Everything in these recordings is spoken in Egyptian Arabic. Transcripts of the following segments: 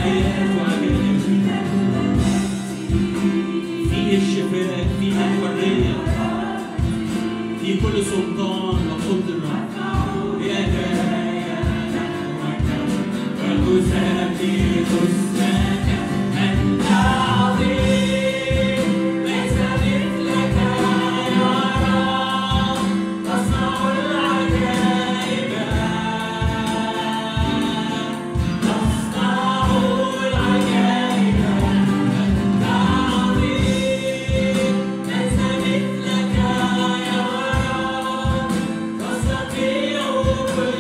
آيات وعجائب فيه الشفاء فيه الحرية فيه كل سلطان وقدرة يا وتسبح اسمك أنت عظيم ليس مثلك يا رب تصنع العجائب تصنع العجائب أنت عظيم ليس مثلك يا رب تستطيع كل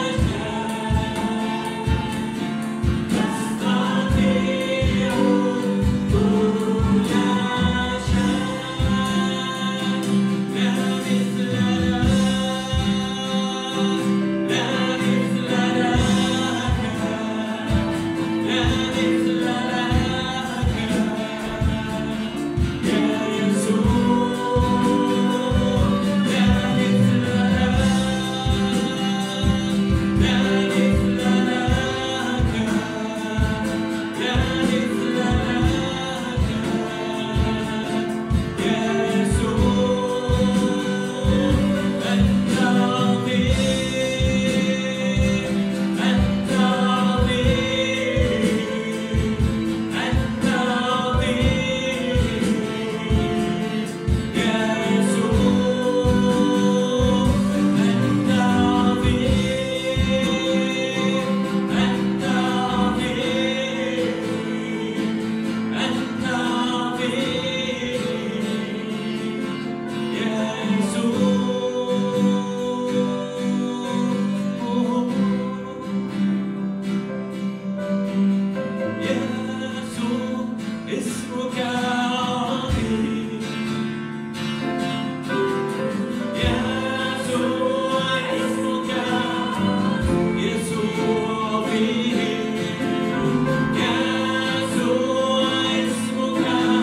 اسمك عظيم يسوع اسمك يسوع فيه يسوع اسمك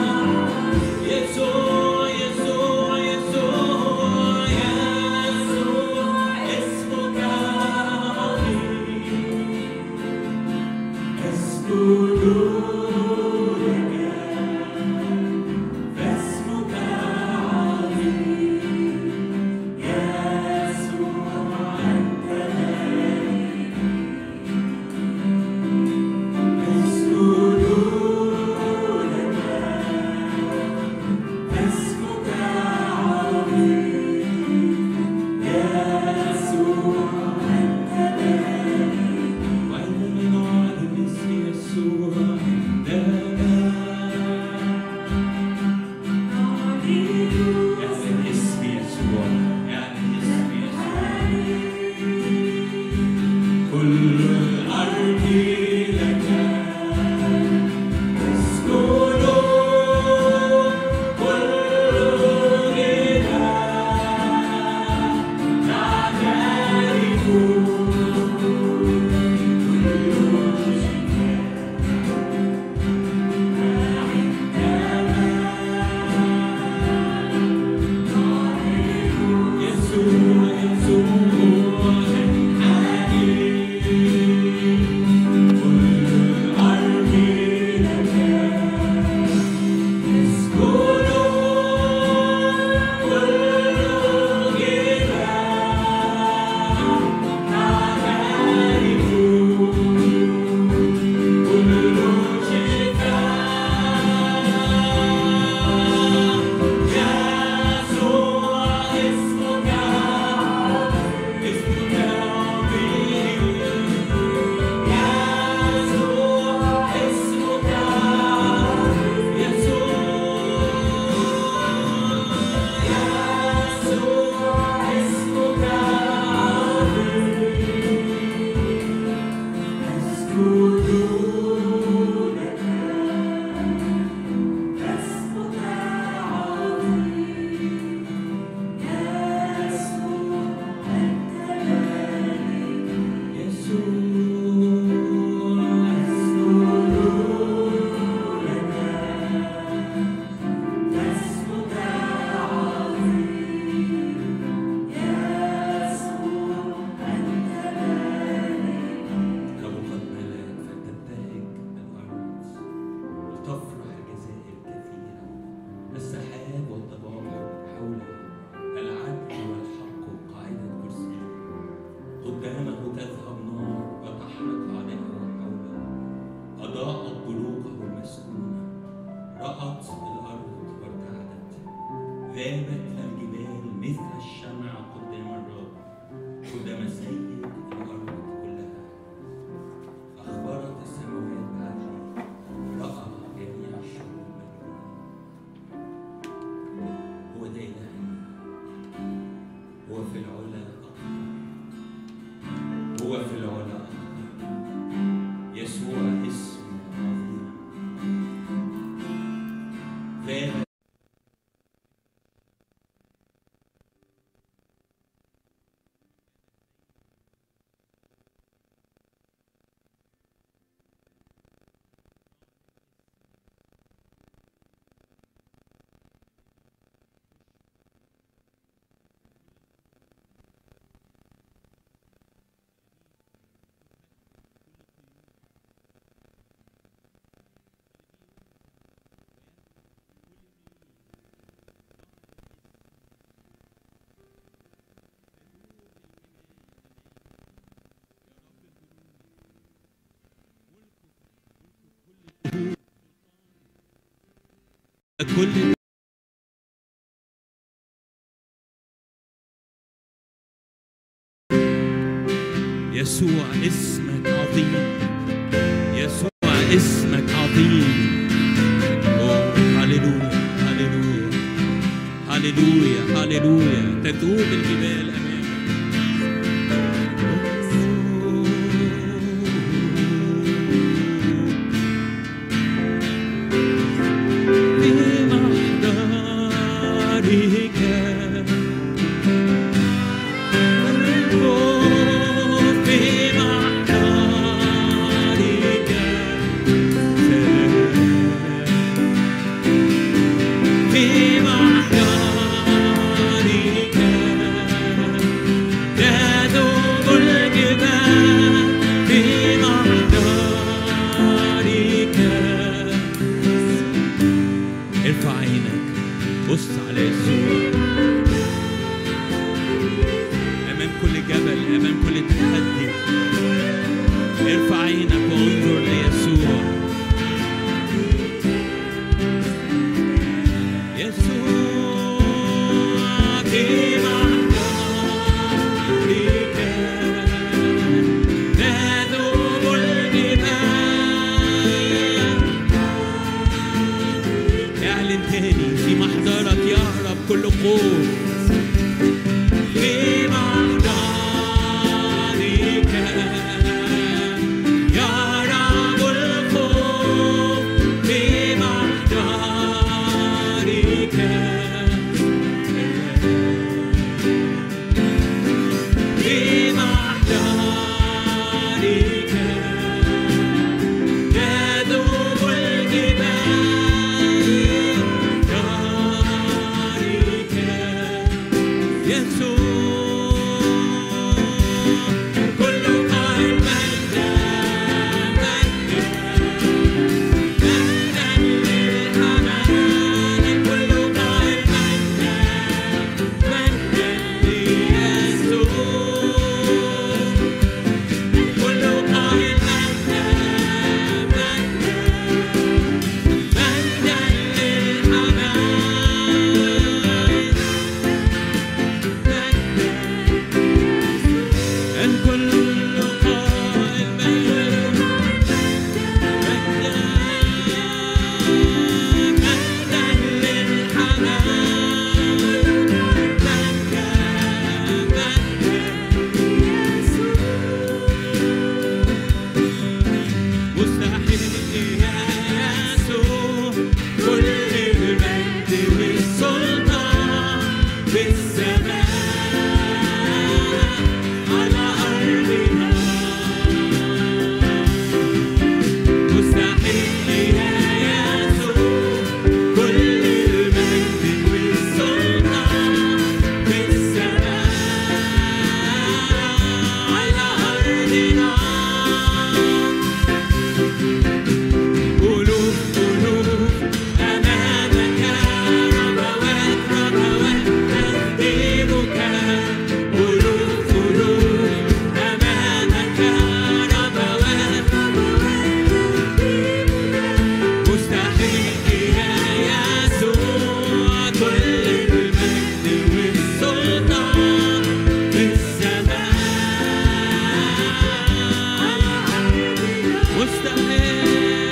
يسوع يسوع يسوع يسوع اسمك عظيم اسجد لك فاسمك عظيم يسوع أنت مالك اسجد لك فاسمك عظيم يسوع أنت مالك وإنما نعلم اسم يسوع ذابت الجبال مثل الشمع قدام الرب قدام سيد الأرض كلها أخبرت السماوات بعدلي رأى جميع الشعوب مجدا هو ده إلهنا هو في العلا أقدر هو في العلا أقدر يسوع اسم عظيم ذابت كل يسوع اسمك عظيم يسوع اسمك عظيم أوه، هللويا هللويا هللويا هللويا تذوب الجبال امامك في محضرك في محضرك في محضرك تذوب الجبال في محضرك ارفع عينك بص على يسوع امام كل جبل امام كل تحدي ارفع عينك وانظر ليسوع يسوع في محضرك تذوب الجبال اعلن تاني في محضرك يهرب كل خوف في محضرك يهرب الخوف في محضرك في محضرك تذوب الجبال دارك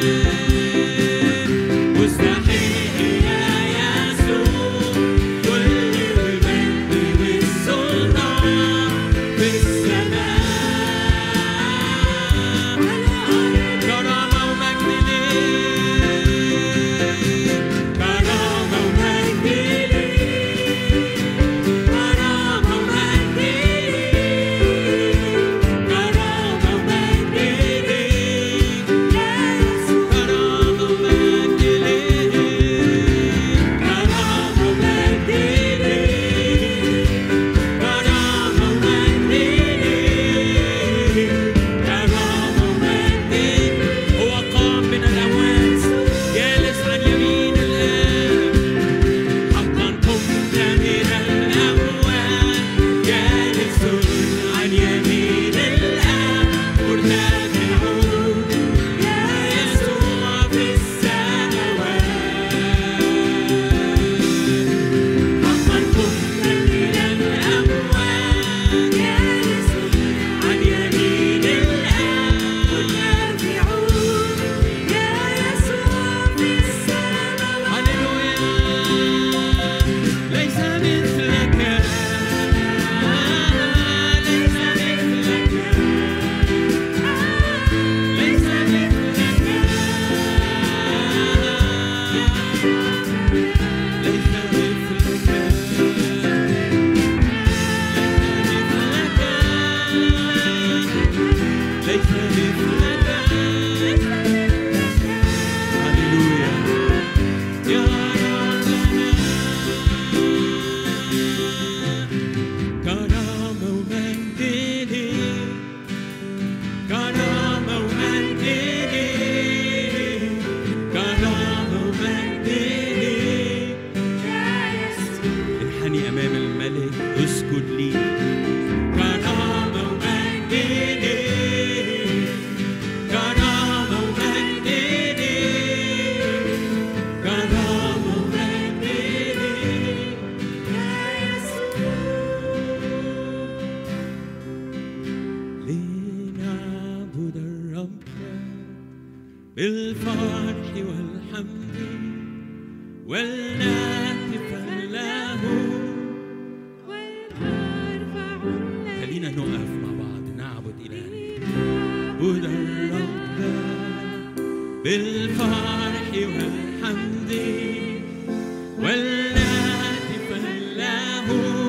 مستحيل يا يسوع كل المجد والسلطان في السماء كرامة ومجد ليك كرامة ومجد ليك كرامة ومجد ليك كرامة ومجد ليك يا يسوع كرامة ومجد ليك كرامة ومجد ليك كرامة ومجد ليك كرامة ومجد ليك هو قام من الأموات جالس عن يمين الآب حقا قمت من الأموات جالس عن يمين الآب مرتفعون يا يسوع في السماوات حقا قمت من الأموات جالس عن يمين الآب مرتفعون يا يسوع في السماوات هللويا ليس مثلك ليس مثلك ليس مثلك ليس مثلك ليس مثلك هللويا يا ربنا كرامة ومجد ليك كرامة ومجد ليك كرامة ومجد ليك انحني أمام الملك اسجد لي كرامة ومجد ليك كرامة ومجد ليك كرامة ومجد ليك يا لنعبد الرب بالفرح والحمد ولنهتف له خلينا نقف مع بعض نعبد إلهنا نعبد الرب بالفرح والحمد ولنهتف له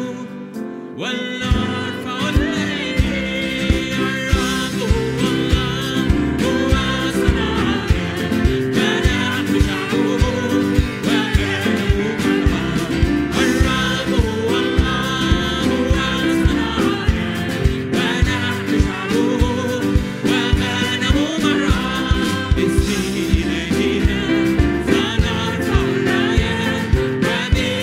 ولنرفع الأيدي الرب هو الله هو صنعنا فنحن شعبه وكانوا كالأرض الرب هو الله هو صنعنا فنحن شعبه وكانوا مرة باسمه إلهنا سنرفع الرايات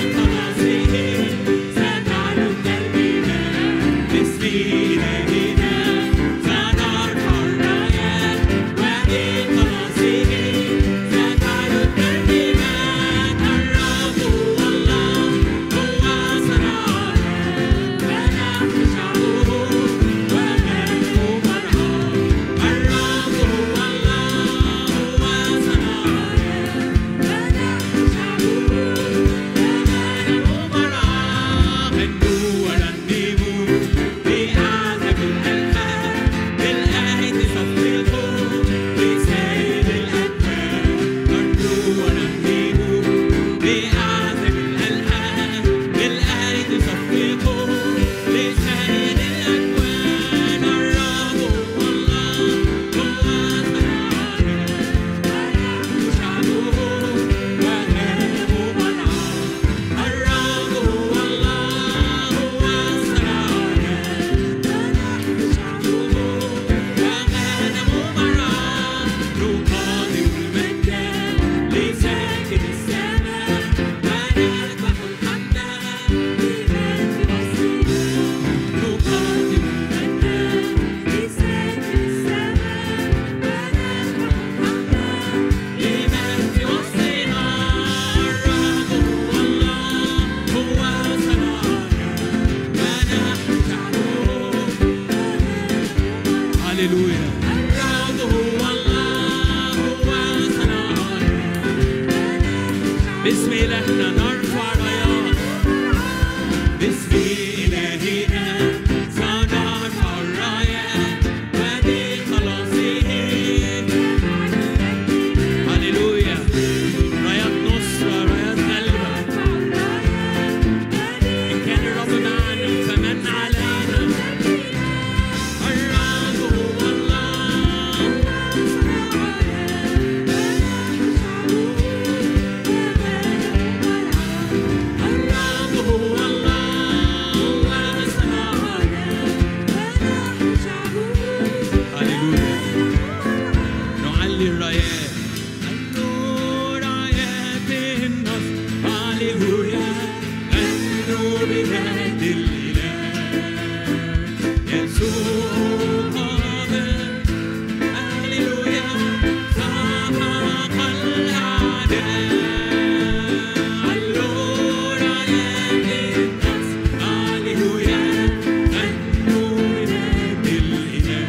باسم إلهنا نرفع رايات باسم إلهنا سنرفع الرايات ودي خلاصه هللويا رايات نصرة رايات غلبة إن كان الرب معنا فمن علينا الرب هو الله الرب هو الله هللويا نعلي الرايات غنوا رايات النصر هللويا غنوا بمجد الإله يسوع قادر هللويا سحق الأعداء علوا رايات النصر هللويا غنوا بمجد الإله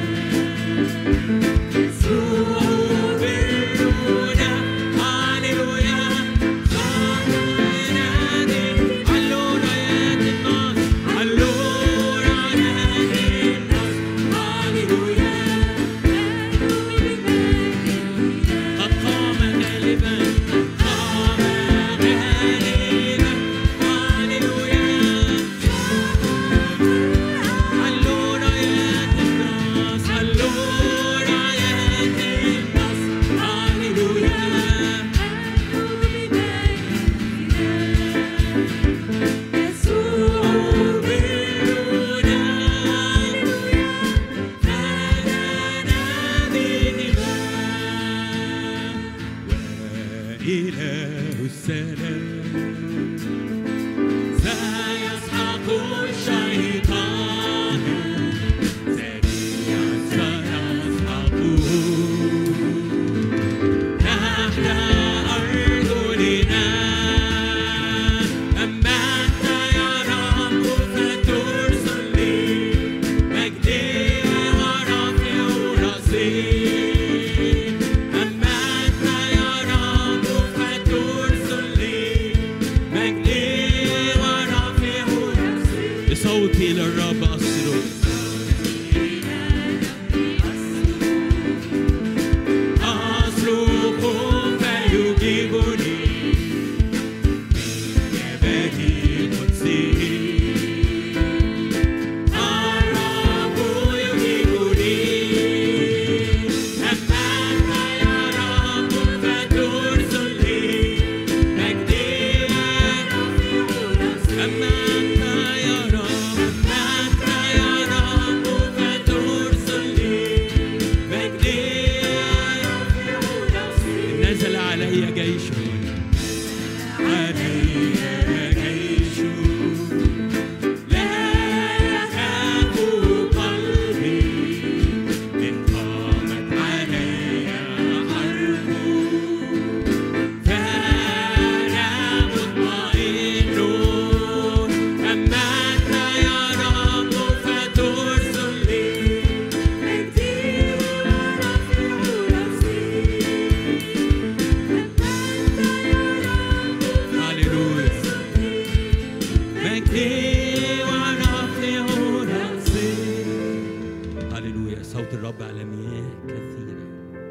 إله السلام سيسحق الشيطان سريعا سيسحقه تحت أرجلنا أما أنت يا رب فترسل لي مجدي ورفيع راسي أما أنت يا رب فترسل لي مجدي ورفيع راسي بصوتي للرب أصرخ أصرخ فيجيبني من جبهة قدسه الرب يجيبني أما أنت يا رب فترسل لي مجدي أما أنت يا رب أما أنت يا رب فترسل لي مجدي نزل علي جيش علي جيش لا يخاف قلبي إن قامت علي حرب فأنا مطمئن أما أنت يا رب فترسل لي هللويا مجدي ورفيع رأسي هللويا صوت الرب على مياه كثيرة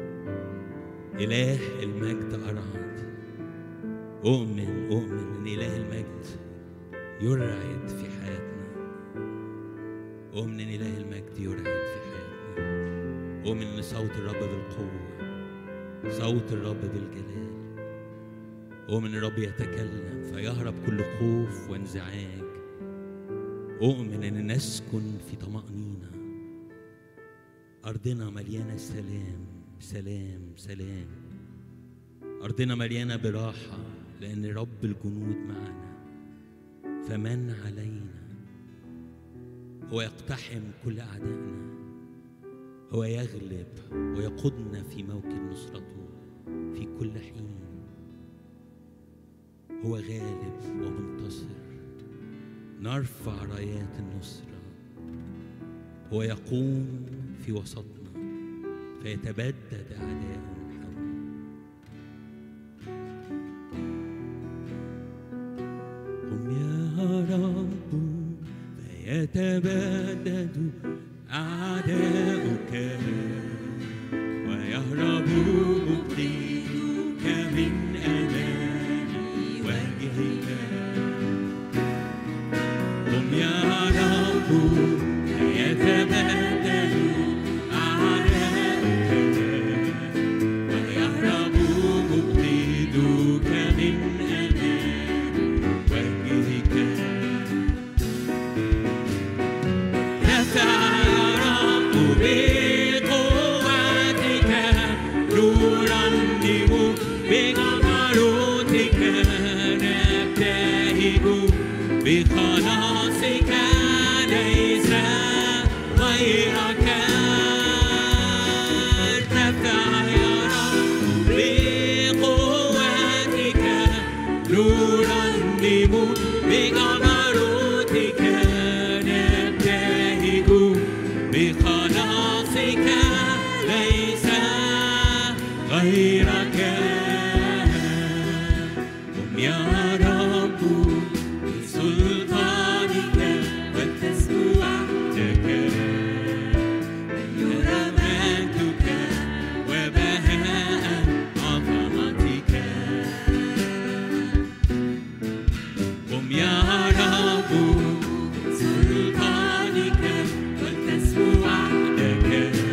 إله المجد أراد أؤمن أؤمن إن إله المجد يرعد في حياتنا أؤمن إن إله المجد يرعد في حياتنا أؤمن إن صوت الرب بالقوة صوت الرب بالجلال أؤمن إن الرب يتكلم فيهرب كل خوف وانزعاج أؤمن إن نسكن في طمأنينة أرضنا مليانة سلام سلام سلام أرضنا مليانة براحة لأن رب الجنود معنا فمن علينا هو يقتحم كل أعدائنا هو يغلب ويقودنا في موكب نصرته في كل حين هو غالب ومنتصر نرفع رايات النصرة هو يقوم في وسطنا فيتبدد أعداؤه من حولنا رب فيتبدد أعداؤك ويهرب مبطلك من أمام وجهك قم يا رب فيتبدد أعداؤك ويهرب مبطلك من أمام وجهك نتعرف بقوتك نرنم بجبروتك نبتهج بخلاصك ليس غيرك نتعرف بقوتك نرنم بجبروتك نبتهج بخلاصك ليس غيرك قم يا رب بسلطانك وتسوعتك يرى مجدك وبهاء عظمتك قم يا رب سلطانك وتسوعتك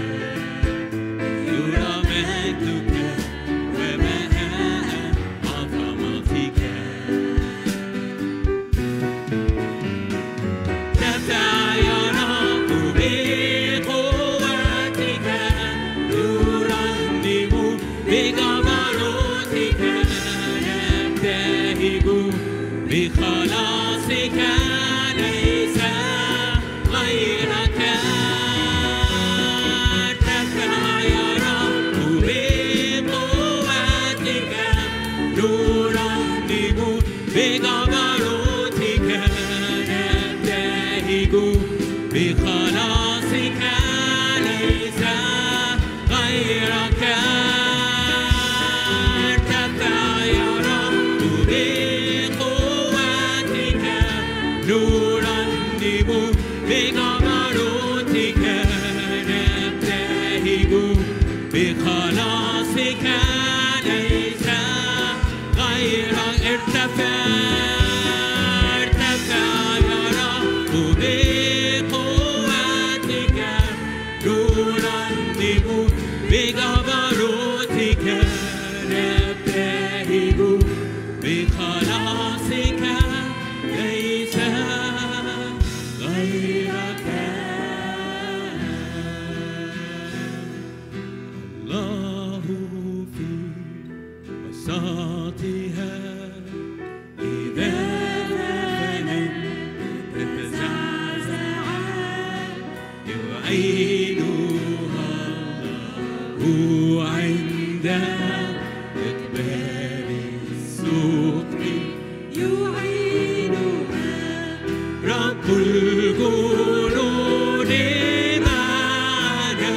يرى مجدك وبهاء عظمتك نبدأ يا رب بقوتك نرنم بجبروتك نبتهج بخلاصك ليس غيرك نبدأ يا رب بقوتك نرنم بجبروتك نبتهج بخلاصك ليس غيرك ارتفع يا رب بقوتك نرنم بجبروتك نبتهج بخلاصك ليس غيرك ارتفع ارتفع يا رب بقوتك نرنم بجبروتك نبتهج بخلاصك ليس غيرك الله في وسطها إذا فلم تتزعزع يعينها الله عند إقبال السوق يعينها رب الجنود معنا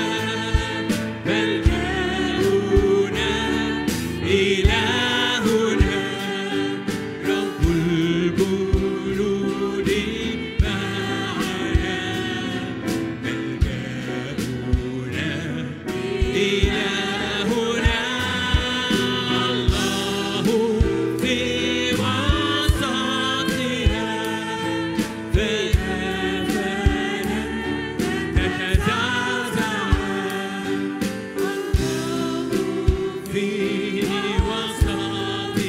ملجأنا إلهنا رب الجنود معنا ملجأنا إلهنا الله في وسطنا فأفنا تتزعزع في وسطها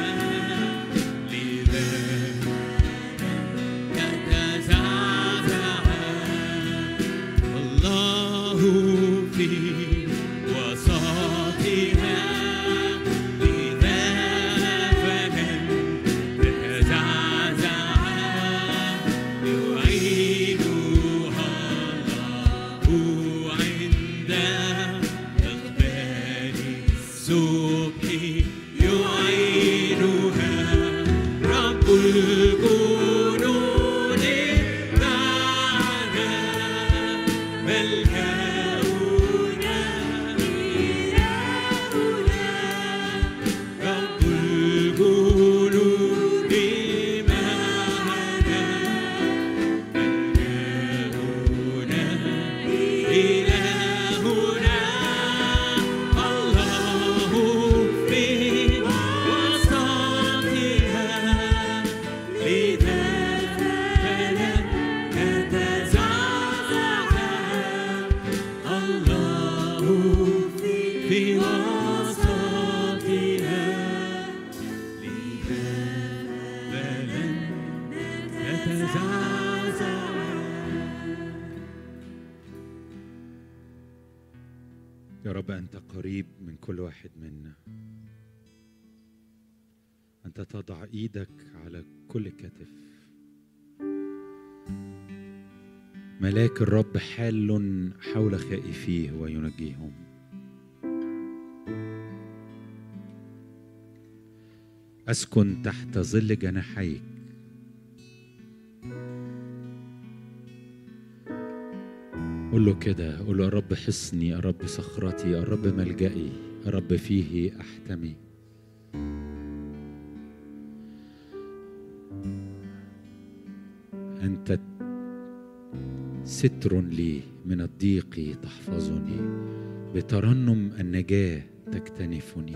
لذا تتزعزع الله في وسطها لذا فلن تتزعزع يعيدها الله عند إقبال الصبح يعينها رب الجنود معنا ملجأنا رب الجنود معنا رب أنت قريب من كل واحد منا أنت تضع إيدك على كل كتف ملاك الرب حال حول خائفيه وينجيهم أسكن تحت ظل جناحيك قول له كده قول له يا رب حصني يا رب صخرتي يا رب ملجئي يا رب فيه أحتمي أنت ستر لي من الضيق تحفظني بترنم النجاة تكتنفني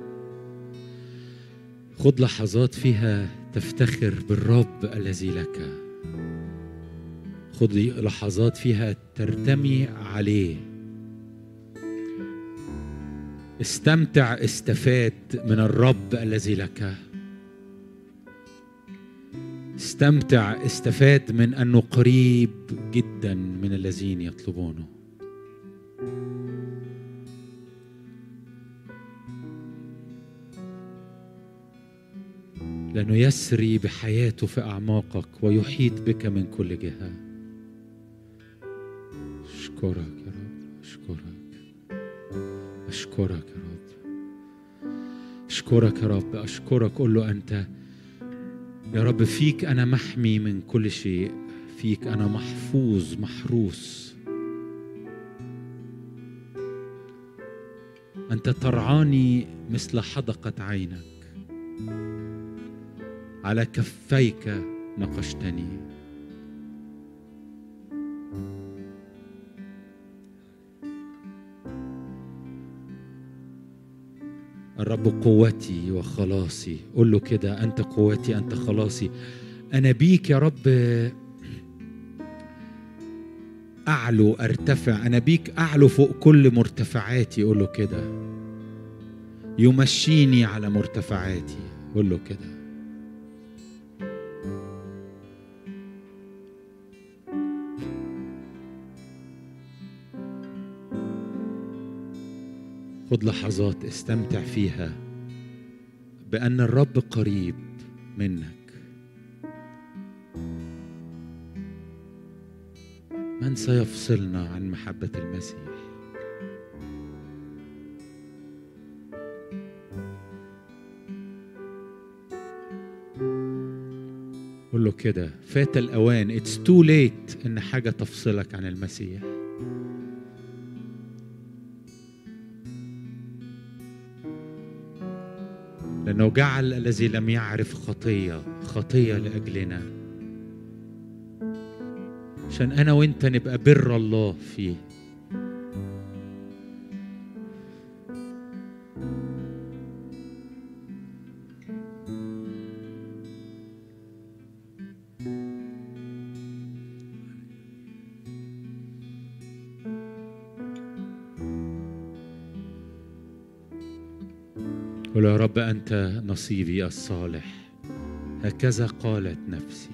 خذ لحظات فيها تفتخر بالرب الذي لك خذ لحظات فيها ترتمي عليه استمتع استفاد من الرب الذي لك استمتع استفاد من انه قريب جدا من الذين يطلبونه لانه يسري بحياته في اعماقك ويحيط بك من كل جهه اشكرك يا رب اشكرك اشكرك يا رب اشكرك يا رب اشكرك قول له انت يا رب فيك انا محمي من كل شيء فيك انا محفوظ محروس انت ترعاني مثل حدقه عينك على كفيك نقشتني الرب قوتي وخلاصي قول له كده انت قوتي انت خلاصي انا بيك يا رب اعلو ارتفع انا بيك اعلو فوق كل مرتفعاتي قول له كده يمشيني على مرتفعاتي قول له كده خذ لحظات استمتع فيها بان الرب قريب منك من سيفصلنا عن محبه المسيح قول له كده فات الاوان اتس تو ليت ان حاجه تفصلك عن المسيح لأنه جعل الذي لم يعرف خطية خطية لأجلنا عشان أنا وأنت نبقى بر الله فيه قل يا رب أنت نصيبي الصالح هكذا قالت نفسي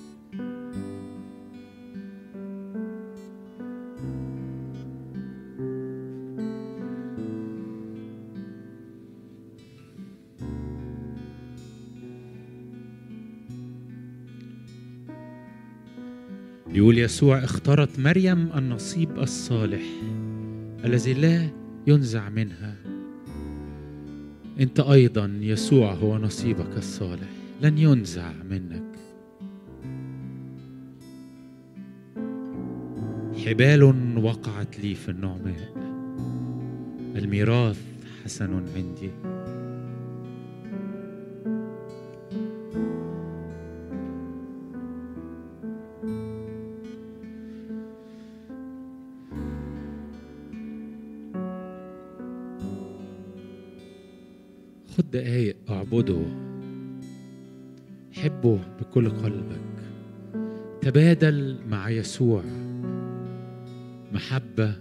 يقول يسوع اختارت مريم النصيب الصالح الذي لا ينزع منها انت ايضا يسوع هو نصيبك الصالح لن ينزع منك حبال وقعت لي في النعماء الميراث حسن عندي خد دقايق اعبده حبه بكل قلبك تبادل مع يسوع محبه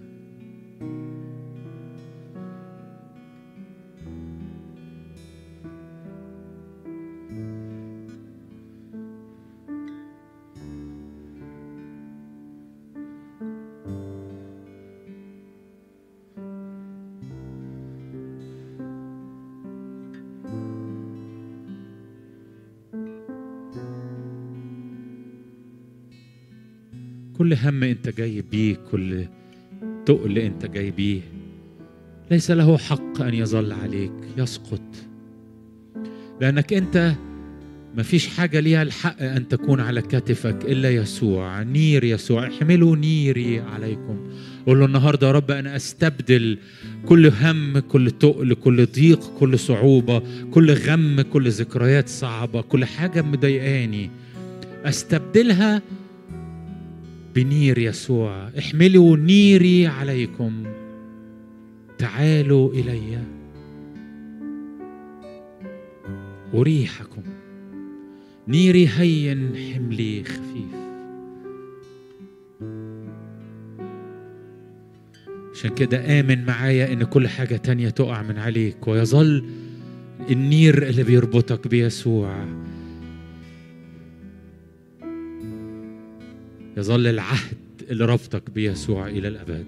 كل هم انت جاي بيه كل تقل انت جاي بيه ليس له حق ان يظل عليك يسقط لانك انت ما فيش حاجة ليها الحق أن تكون على كتفك إلا يسوع نير يسوع احملوا نيري عليكم قول له النهاردة يا رب أنا أستبدل كل هم كل تقل كل ضيق كل صعوبة كل غم كل ذكريات صعبة كل حاجة مضايقاني أستبدلها بنير يسوع احملوا نيري عليكم تعالوا إلي أريحكم نيري هين حملي خفيف عشان كده آمن معايا إن كل حاجة تانية تقع من عليك ويظل النير اللي بيربطك بيسوع يظل العهد اللي ربطك بيسوع إلى الأبد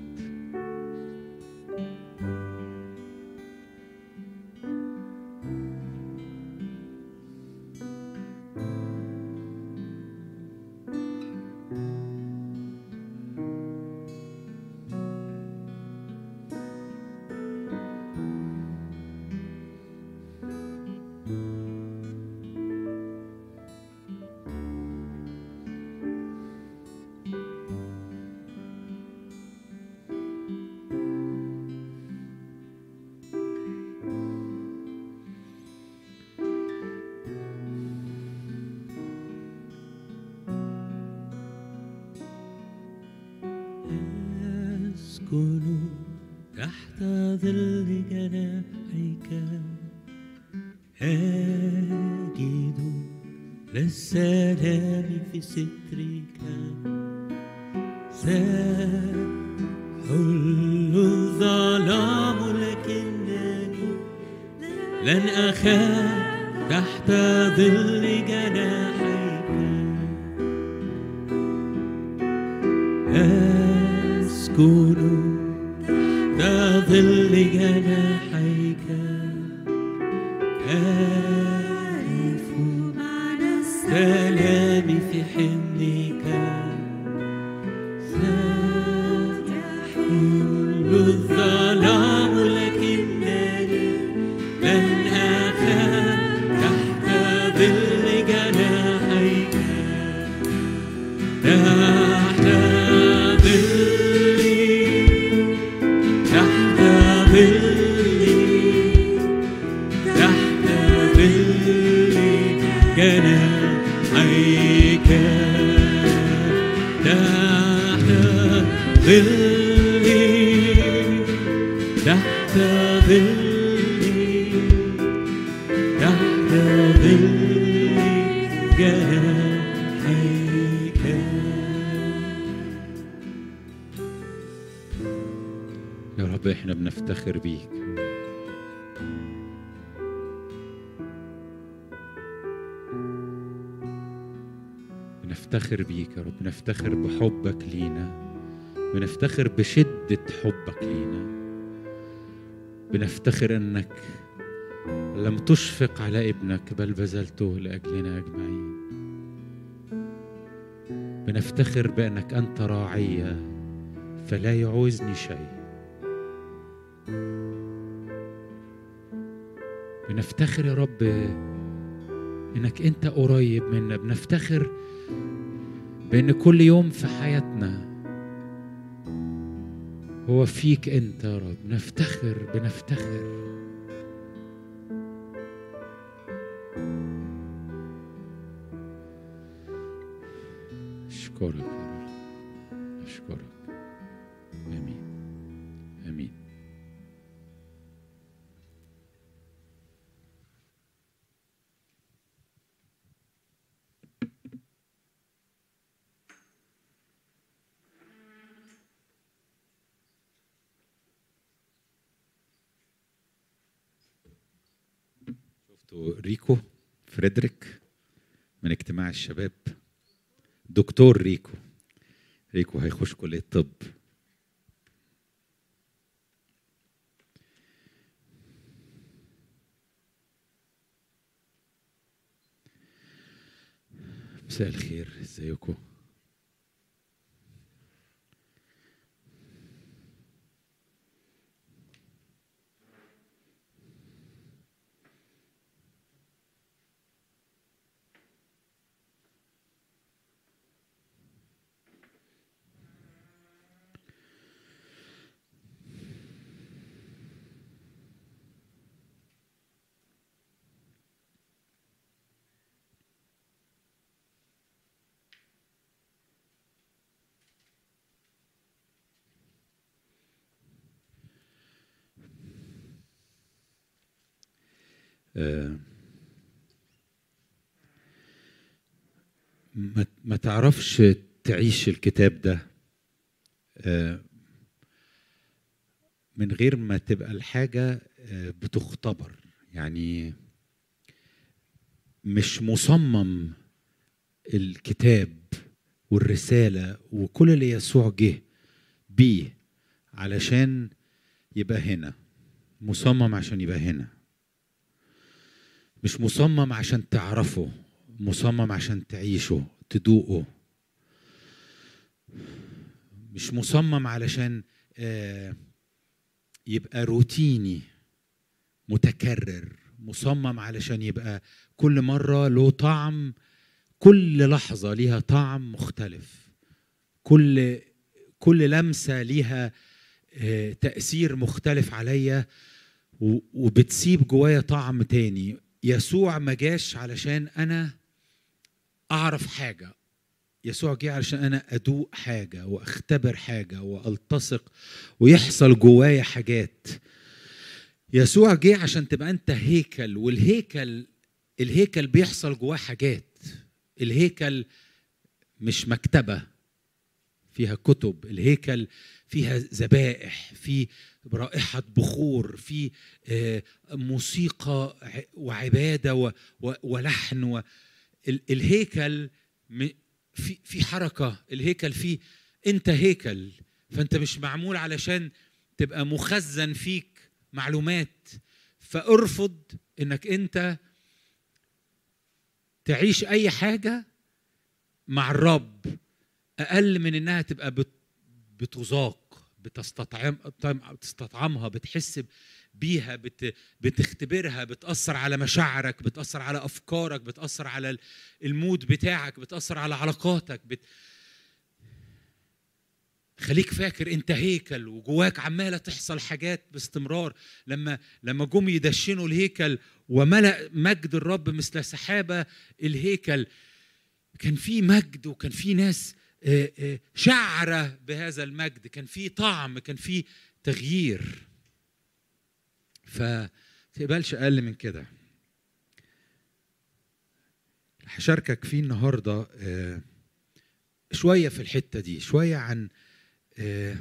أسكن تحت ظل جناحيك أجد للسلام في سترك سأحل الظلام لكنني لن أخاف تحت ظل جناحيك أسكن تحت ظل جناحيك أعرف سلام في حضنك ستحل الظلام لكنني لن أخاف تحت ظل جناحيك تحت ظلي تحت ظلي تحت ظلي جناحيك تحت ظلي تحت ظلي تحت ظلي جناحيك يا رب احنا بنفتخر بيك بنفتخر بيك يا رب بنفتخر بحبك لينا بنفتخر بشدة حبك لينا بنفتخر انك لم تشفق على ابنك بل بذلته لاجلنا اجمعين بنفتخر بانك انت راعيه فلا يعوزني شيء بنفتخر يا رب انك انت قريب منا بنفتخر بان كل يوم في حياتنا هو فيك انت يا رب نفتخر بنفتخر اشكرك يا رب اشكرك امين امين شفتوا ريكو فريدريك من اجتماع الشباب دكتور ريكو ريكو هيخش كلية طب مساء الخير ازيكم آه، ما ما تعرفش تعيش الكتاب ده آه، من غير ما تبقى الحاجة آه، بتختبر يعني مش مصمم الكتاب والرسالة وكل اللي يسوع جه بيه علشان يبقى هنا مصمم عشان يبقى هنا مش مصمم عشان تعرفه مصمم عشان تعيشه تدوقه مش مصمم علشان آه، يبقى روتيني متكرر مصمم علشان يبقى كل مرة له طعم كل لحظة ليها طعم مختلف كل كل لمسة ليها آه، تأثير مختلف عليا و- وبتسيب جوايا طعم تاني يسوع ما جاش علشان أنا أعرف حاجة يسوع جه علشان أنا أدوق حاجة وأختبر حاجة وألتصق ويحصل جوايا حاجات يسوع جه عشان تبقى أنت هيكل والهيكل الهيكل بيحصل جواه حاجات الهيكل مش مكتبة فيها كتب الهيكل فيها ذبائح في رائحة بخور في آه، موسيقى ع- وعبادة و- و- ولحن و- ال- الهيكل م- في في حركة الهيكل فيه أنت هيكل فأنت مش معمول علشان تبقى مخزن فيك معلومات فارفض انك انت تعيش اي حاجه مع الرب اقل من انها تبقى بت- بتذاق بتستطعم بتستطعمها بتحس بيها بت بتختبرها بتاثر على مشاعرك بتاثر على افكارك بتاثر على ال- المود بتاعك بتاثر على علاقاتك بت خليك فاكر انت هيكل وجواك عماله تحصل حاجات باستمرار لما لما جم يدشنوا الهيكل وملأ مجد الرب مثل سحابه الهيكل كان في مجد وكان في ناس آه، آه، شعره بهذا المجد كان في طعم كان في تغيير فتقبلش اقل من كده هشاركك فيه النهارده آه، شويه في الحته دي شويه عن آه،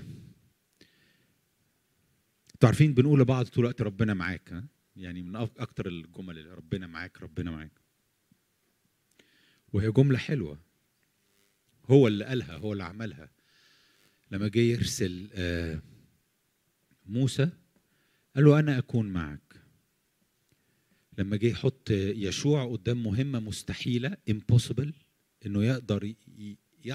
انتوا عارفين بنقول لبعض طول الوقت ربنا معاك ها؟ يعني من أك- اكتر الجمل اللي ربنا معاك ربنا معاك وهي جمله حلوه هو اللي قالها هو اللي عملها لما جه يرسل آه، موسى قال له انا اكون معك لما جه يحط يشوع قدام مهمه مستحيله impossible انه يقدر ي- ي-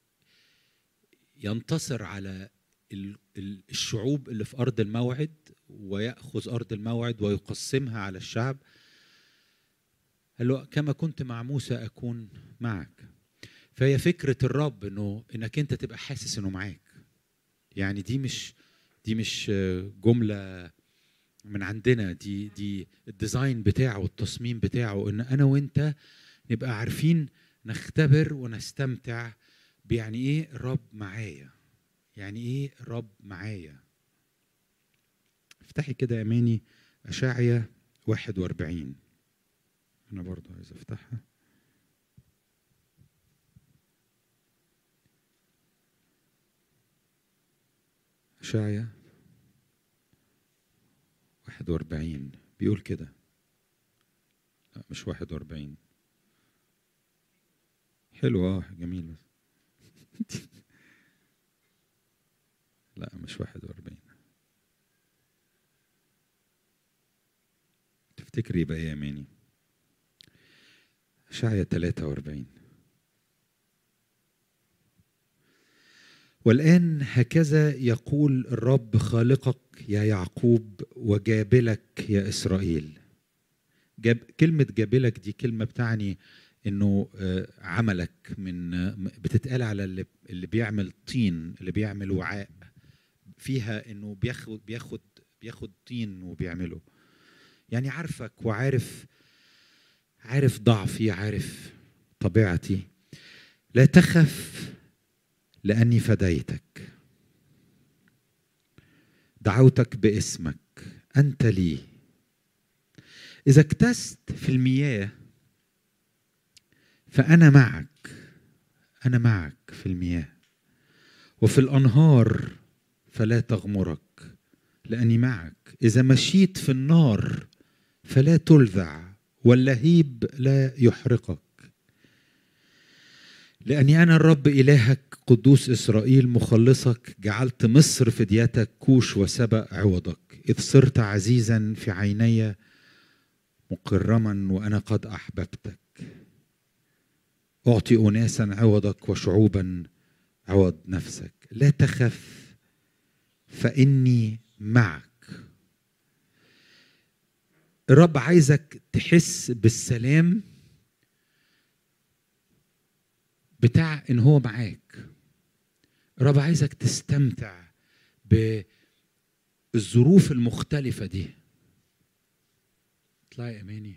ينتصر على ال- ال- الشعوب اللي في ارض الموعد وياخذ ارض الموعد ويقسمها على الشعب قال له كما كنت مع موسى اكون معك فهي فكره الرب انه انك انت تبقى حاسس انه معاك يعني دي مش دي مش آه، جمله من عندنا دي دي الديزاين بتاعه والتصميم بتاعه ان انا وانت نبقى عارفين نختبر ونستمتع بيعني ايه الرب معايا يعني ايه الرب معايا افتحي كده يا اماني اشعيا 41 انا برضو عايز افتحها اشعيا 41 بيقول كده لا مش 41 حلو اه جميل بس لا مش 41 تفتكري يبقى ايه يا ماني اشعيا 43 والآن هكذا يقول الرب خالقك يا يعقوب وجابلك يا إسرائيل جاب كلمة جابلك دي كلمة بتعني إنه آه، عملك من آه، بتتقال على اللي, اللي بيعمل طين اللي بيعمل وعاء فيها إنه بياخد بياخد بياخد طين وبيعمله يعني عارفك وعارف عارف ضعفي عارف طبيعتي لا تخف لاني فديتك دعوتك باسمك انت لي إذا اكتست في المياه فأنا معك أنا معك في المياه وفي الأنهار فلا تغمرك لأني معك إذا مشيت في النار فلا تلذع واللهيب لا يحرقك لأني أنا الرب إلهك قدوس إسرائيل مخلصك جعلت مصر فديتك كوش وسبأ عوضك إذ صرت عزيزا في عيني مكرما وأنا قد أحببتك أعطي أناسا عوضك وشعوبا عوض نفسك لا تخف فإني معك الرب عايزك تحس بالسلام بتاع ان هو معاك الرب عايزك تستمتع بالظروف المختلفة دي اطلعي اماني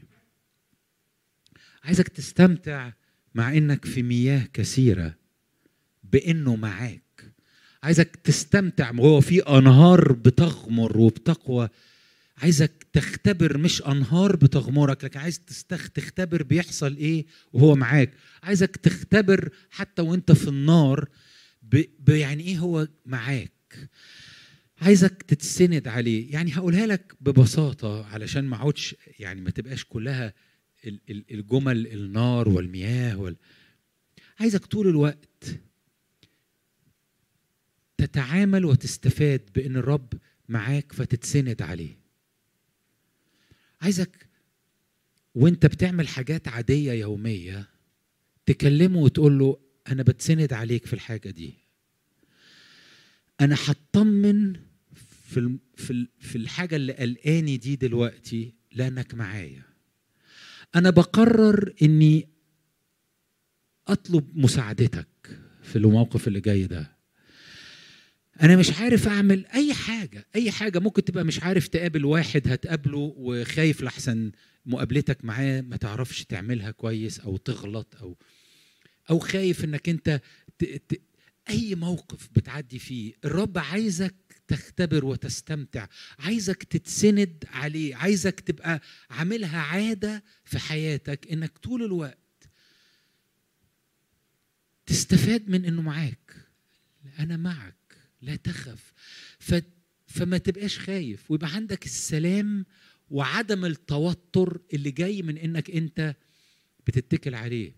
عايزك تستمتع مع انك في مياه كثيرة بانه معاك عايزك تستمتع وهو في انهار بتغمر وبتقوى عايزك تختبر مش انهار بتغمرك لكن عايز تستخ تختبر بيحصل ايه وهو معاك عايزك تختبر حتى وانت في النار ب... ب... يعني ايه هو معاك عايزك تتسند عليه يعني هقولها لك ببساطه علشان ما اقعدش يعني ما تبقاش كلها ال- ال- الجمل النار والمياه وال... عايزك طول الوقت تتعامل وتستفاد بان الرب معاك فتتسند عليه عايزك وانت بتعمل حاجات عادية يومية تكلمه وتقول له أنا بتسند عليك في الحاجة دي أنا هطمن في الم- في ال- في الحاجة اللي قلقاني دي دلوقتي لأنك معايا أنا بقرر إني أطلب مساعدتك في الموقف اللي جاي ده انا مش عارف اعمل اي حاجه اي حاجه ممكن تبقى مش عارف تقابل واحد هتقابله وخايف لحسن مقابلتك معاه ما تعرفش تعملها كويس او تغلط او او خايف انك انت ت... ت... اي موقف بتعدي فيه الرب عايزك تختبر وتستمتع عايزك تتسند عليه عايزك تبقى عاملها عاده في حياتك انك طول الوقت تستفاد من انه معاك انا معك لا تخف ف... فما تبقاش خايف ويبقى عندك السلام وعدم التوتر اللي جاي من انك انت بتتكل عليه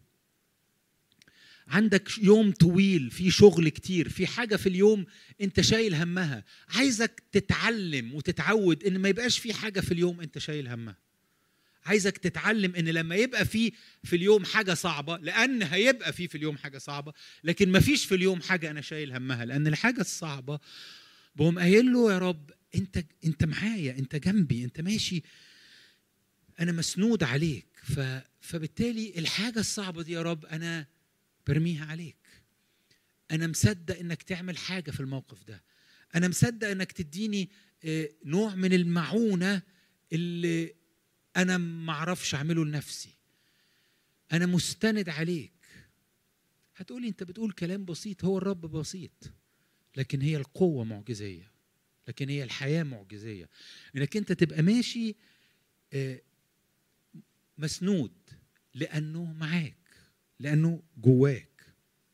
عندك يوم طويل في شغل كتير في حاجه في اليوم انت شايل همها عايزك تتعلم وتتعود ان ما يبقاش في حاجه في اليوم انت شايل همها عايزك تتعلم ان لما يبقى في في اليوم حاجه صعبه لان هيبقى في في اليوم حاجه صعبه لكن ما فيش في اليوم حاجه انا شايل همها لان الحاجه الصعبه بقوم قايل له يا رب انت انت معايا انت جنبي انت ماشي انا مسنود عليك ف فبالتالي الحاجه الصعبه دي يا رب انا برميها عليك انا مصدق انك تعمل حاجه في الموقف ده انا مصدق انك تديني آه، نوع من المعونه اللي انا ما اعرفش اعمله لنفسي انا مستند عليك هتقولي انت بتقول كلام بسيط هو الرب بسيط لكن هي القوه معجزيه لكن هي الحياه معجزيه انك انت تبقى ماشي آه، مسنود لانه معاك لانه جواك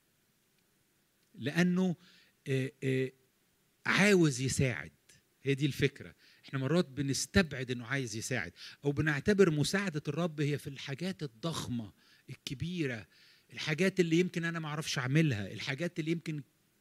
لانه آه، آه، عاوز يساعد هي دي الفكره احنا مرات بنستبعد انه عايز يساعد او بنعتبر مساعده الرب هي في الحاجات الضخمه الكبيره الحاجات اللي يمكن انا ما اعرفش اعملها الحاجات اللي يمكن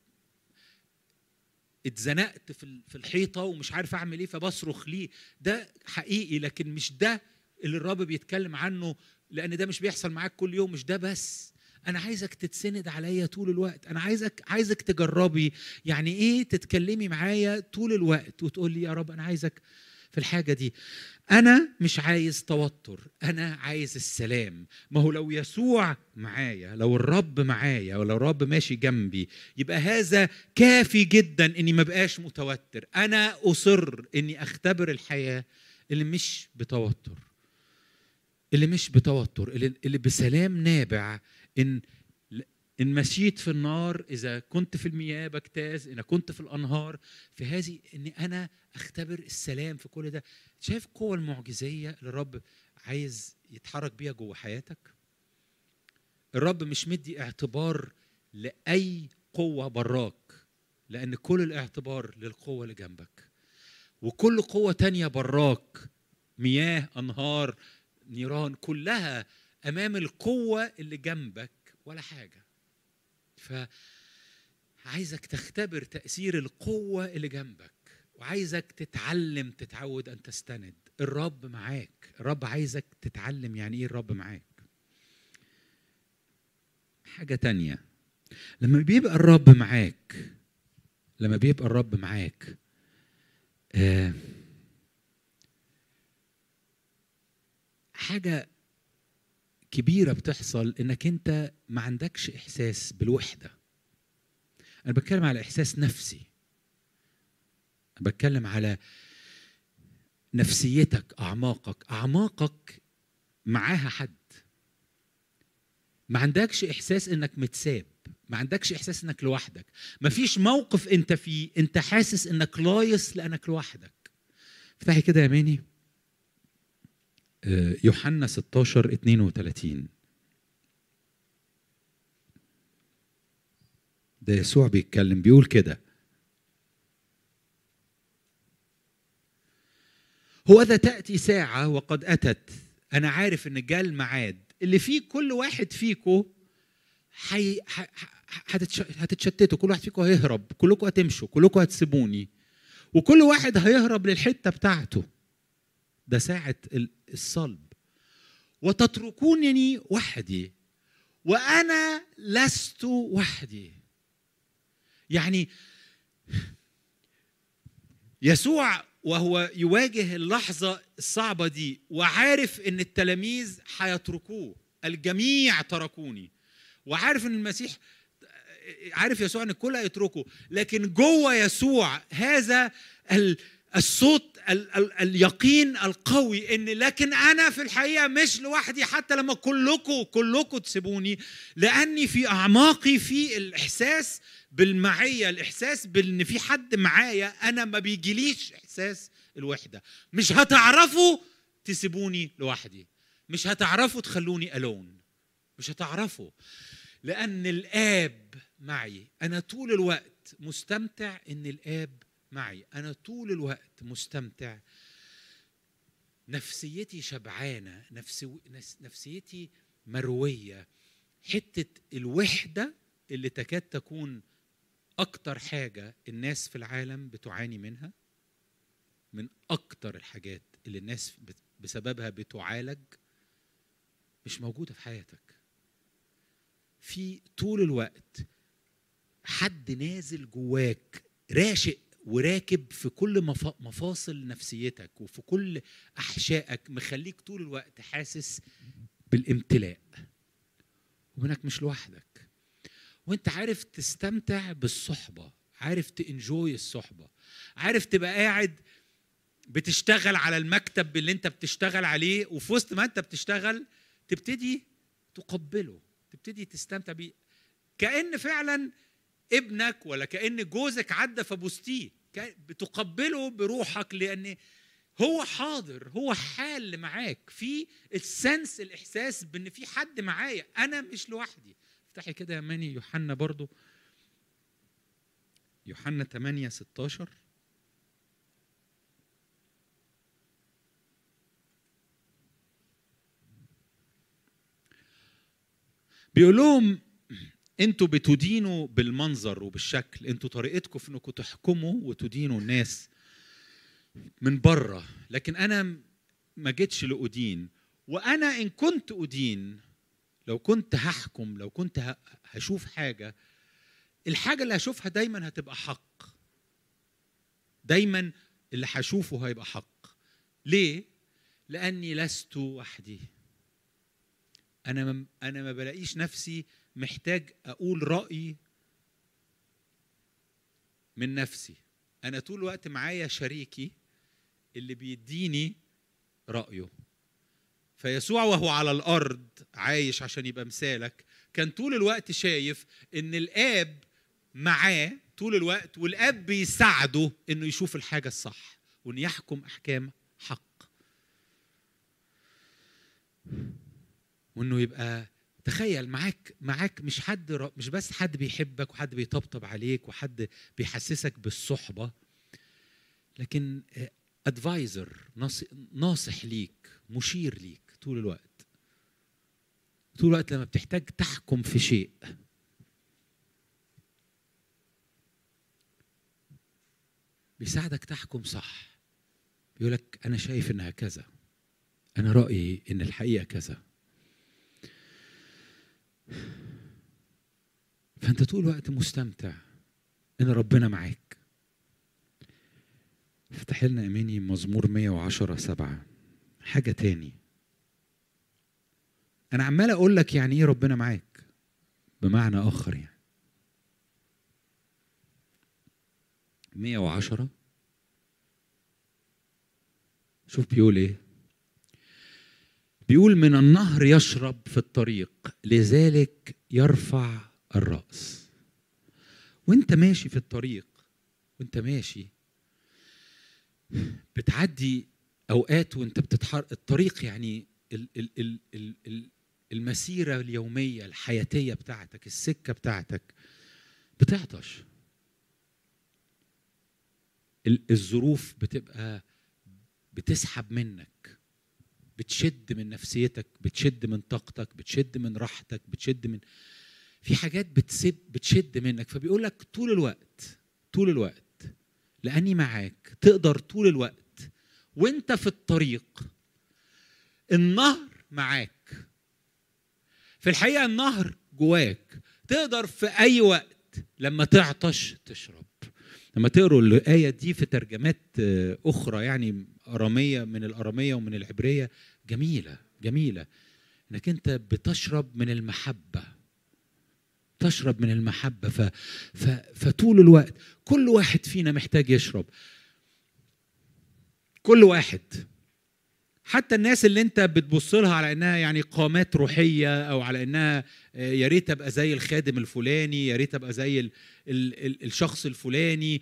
اتزنقت في ال- في الحيطه ومش عارف اعمل ايه فبصرخ ليه ده حقيقي لكن مش ده اللي الرب بيتكلم عنه لان ده مش بيحصل معاك كل يوم مش ده بس انا عايزك تتسند عليا طول الوقت انا عايزك عايزك تجربي يعني ايه تتكلمي معايا طول الوقت وتقول لي يا رب انا عايزك في الحاجه دي انا مش عايز توتر انا عايز السلام ما هو لو يسوع معايا لو الرب معايا ولو الرب ماشي جنبي يبقى هذا كافي جدا اني ما بقاش متوتر انا اصر اني اختبر الحياه اللي مش بتوتر اللي مش بتوتر اللي, اللي بسلام نابع ان ان مشيت في النار اذا كنت في المياه بجتاز اذا كنت في الانهار في هذه اني انا اختبر السلام في كل ده شايف القوه المعجزيه اللي الرب عايز يتحرك بيها جوه حياتك الرب مش مدي اعتبار لاي قوه براك لان كل الاعتبار للقوه اللي جنبك وكل قوه تانية براك مياه انهار نيران كلها امام القوه اللي جنبك ولا حاجه ف عايزك تختبر تاثير القوه اللي جنبك وعايزك تتعلم تتعود ان تستند الرب معاك الرب عايزك تتعلم يعني ايه الرب معاك حاجه تانية لما بيبقى الرب معاك لما بيبقى الرب معاك آه حاجه كبيره بتحصل انك انت ما عندكش احساس بالوحده انا بتكلم على احساس نفسي أنا بتكلم على نفسيتك اعماقك اعماقك معاها حد ما عندكش احساس انك متساب ما عندكش احساس انك لوحدك مفيش موقف انت فيه انت حاسس انك لايص لانك لوحدك افتحي كده يا ماني آه، يوحنا 16 32 ده يسوع بيتكلم بيقول كده هو ذا تأتي ساعة وقد أتت أنا عارف إن جاء الميعاد اللي فيه كل واحد فيكم حي... ح... ح- هتتش... هتتشتتوا كل واحد فيكم هيهرب كلكم هتمشوا كلكم هتسيبوني وكل واحد هيهرب للحتة بتاعته ده ساعة ال- الصلب وتتركونني وحدي وأنا لست وحدي يعني يسوع وهو يواجه اللحظة الصعبة دي وعارف ان التلاميذ هيتركوه الجميع تركوني وعارف ان المسيح عارف يسوع ان الكل هيتركه لكن جوه يسوع هذا ال- الصوت ال ال اليقين القوي ان لكن انا في الحقيقه مش لوحدي حتى لما كلكم كلكم تسيبوني لاني في اعماقي في الاحساس بالمعيه الاحساس بان في حد معايا انا ما بيجيليش احساس الوحده مش هتعرفوا تسيبوني لوحدي مش هتعرفوا تخلوني الون مش هتعرفوا لان الاب معي انا طول الوقت مستمتع ان الاب معي انا طول الوقت مستمتع نفسيتي شبعانه نفسي نفس- نفسيتي مرويه حته الوحده اللي تكاد تكون اكتر حاجه الناس في العالم بتعاني منها من اكتر الحاجات اللي الناس بت- بسببها بتعالج مش موجوده في حياتك في طول الوقت حد نازل جواك راشق وراكب في كل مفا- مفاصل نفسيتك وفي كل احشائك مخليك طول الوقت حاسس بالامتلاء وانك مش لوحدك وانت عارف تستمتع بالصحبه عارف تنجوي الصحبه عارف تبقى قاعد بتشتغل على المكتب اللي انت بتشتغل عليه وفي وسط ما انت بتشتغل تبتدي تقبله تبتدي تستمتع بيه كأن فعلا ابنك ولا كأن جوزك عدى فبوستيه كأن- بتقبله بروحك لأن هو حاضر هو حال معاك في السنس الإحساس بأن في حد معايا أنا مش لوحدي افتحي كده يا ماني يوحنا برضو يوحنا 8 16 بيقول لهم انتوا بتدينوا بالمنظر وبالشكل انتوا طريقتكم في انكم تحكموا وتدينوا الناس من بره لكن انا ما جيتش لادين وانا ان كنت ادين لو كنت هحكم لو كنت ه- هشوف حاجه الحاجه اللي هشوفها دايما هتبقى حق دايما اللي هشوفه هيبقى حق ليه لاني لست وحدي انا ما انا ما بلاقيش نفسي محتاج اقول رايي من نفسي انا طول الوقت معايا شريكي اللي بيديني رايه فيسوع وهو على الارض عايش عشان يبقى مثالك كان طول الوقت شايف ان الاب معاه طول الوقت والاب بيساعده انه يشوف الحاجه الصح وانه يحكم احكام حق وانه يبقى تخيل معاك معاك مش حد ر- مش بس حد بيحبك وحد بيطبطب عليك وحد بيحسسك بالصحبه لكن ادفايزر ناصح ليك مشير ليك طول الوقت طول الوقت لما بتحتاج تحكم في شيء بيساعدك تحكم صح بيقول لك انا شايف انها كذا انا رايي ان الحقيقه كذا فانت طول الوقت مستمتع ان ربنا معاك افتح لنا اماني مزمور 110 سبعة حاجه تاني انا عمال اقول لك يعني ايه ربنا معاك بمعنى اخر يعني 110 شوف بيقول ايه بيقول من النهر يشرب في الطريق لذلك يرفع الراس وانت ماشي في الطريق وانت ماشي بتعدي اوقات وانت بتتحرك الطريق يعني ال ال ال ال ال المسيره اليوميه الحياتيه بتاعتك السكه بتاعتك بتعطش ال- الظروف بتبقى بتسحب منك بتشد من نفسيتك بتشد من طاقتك بتشد من راحتك بتشد من في حاجات بتسب بتشد منك فبيقول لك طول الوقت طول الوقت لاني معاك تقدر طول الوقت وانت في الطريق النهر معاك في الحقيقه النهر جواك تقدر في اي وقت لما تعطش تشرب لما تقروا الآية دي في ترجمات آه، أخرى يعني أرامية من الأرامية ومن العبرية جميلة جميلة إنك أنت بتشرب من المحبة تشرب من المحبة ف... ف... فطول الوقت كل واحد فينا محتاج يشرب كل واحد حتى الناس اللي انت بتبص لها على انها يعني قامات روحيه او على انها آه، يا ريت ابقى زي الخادم الفلاني يا ريت ابقى زي ال ال ال الشخص الفلاني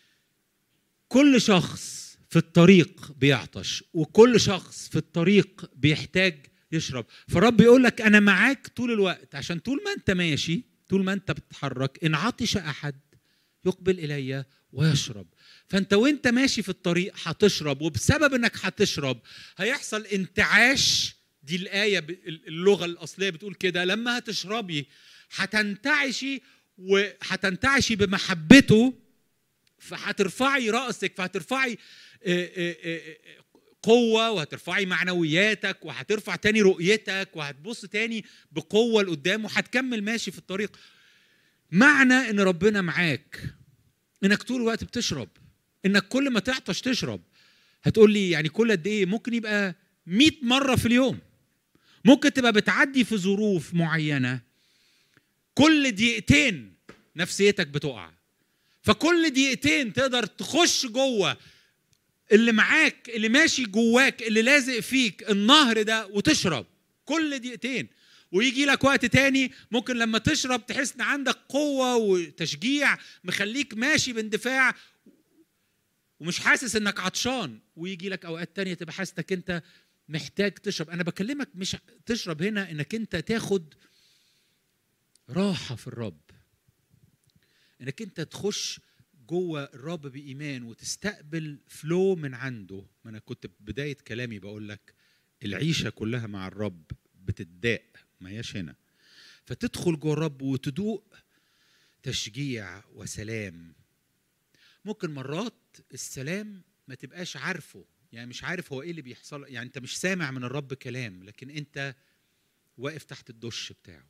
كل شخص في الطريق بيعطش وكل شخص في الطريق بيحتاج يشرب فالرب يقول لك انا معاك طول الوقت عشان طول ما انت ماشي طول ما انت بتتحرك ان عطش احد يقبل الي ويشرب فانت وانت ماشي في الطريق هتشرب وبسبب انك هتشرب هيحصل انتعاش دي الايه ب- اللغه الاصليه بتقول كده لما هتشربي هتنتعشي وهتنتعشي بمحبته فهترفعي راسك فهترفعي آه، آه، آه، قوة وهترفعي معنوياتك وهترفع تاني رؤيتك وهتبص تاني بقوة لقدام وهتكمل ماشي في الطريق معنى ان ربنا معاك انك طول الوقت بتشرب انك كل ما تعطش تشرب هتقول لي يعني كل قد ايه ممكن يبقى 100 مرة في اليوم ممكن تبقى بتعدي في ظروف معينة كل دقيقتين نفسيتك بتقع فكل دقيقتين تقدر تخش جوه اللي معاك اللي ماشي جواك اللي لازق فيك النهر ده وتشرب كل دقيقتين ويجي لك وقت تاني ممكن لما تشرب تحس ان عندك قوة وتشجيع مخليك ماشي باندفاع ومش حاسس انك عطشان ويجي لك اوقات تانية تبقى حاسس انك انت محتاج تشرب انا بكلمك مش تشرب هنا انك انت تاخد راحة في الرب انك انت تخش جوه الرب بايمان وتستقبل فلو من عنده ما انا كنت في بدايه كلامي بقول لك العيشه كلها مع الرب بتداق ما هياش هنا فتدخل جوه الرب وتدوق تشجيع وسلام ممكن مرات السلام ما تبقاش عارفه يعني مش عارف هو ايه اللي بيحصل يعني انت مش سامع من الرب كلام لكن انت واقف تحت الدش بتاعه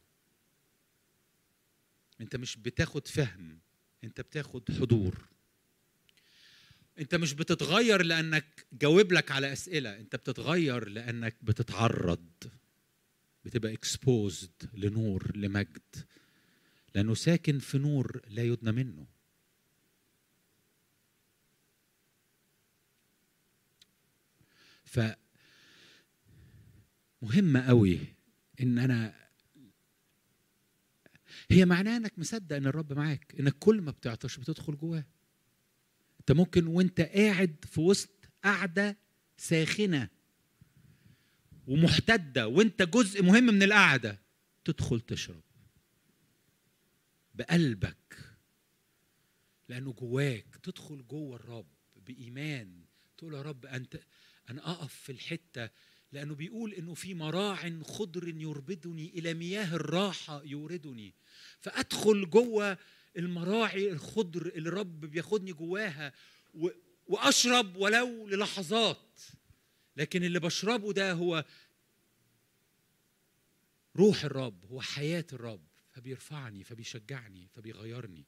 انت مش بتاخد فهم انت بتاخد حضور انت مش بتتغير لانك جاوب لك على اسئله انت بتتغير لانك بتتعرض بتبقى اكسبوزد لنور لمجد لانه ساكن في نور لا يدنى منه ف مهمة قوي ان انا هي معناها انك مصدق ان الرب معاك انك كل ما بتعطش بتدخل جواه انت ممكن وانت قاعد في وسط قعده ساخنه ومحتده وانت جزء مهم من القعده تدخل تشرب بقلبك لانه جواك تدخل جوه الرب بايمان تقول يا رب انت انا اقف في الحته لانه بيقول انه في مراع خضر يربدني الى مياه الراحه يوردني فادخل جوه المراعي الخضر اللي الرب بياخدني جواها و... واشرب ولو للحظات لكن اللي بشربه ده هو روح الرب هو حياه الرب فبيرفعني فبيشجعني فبيغيرني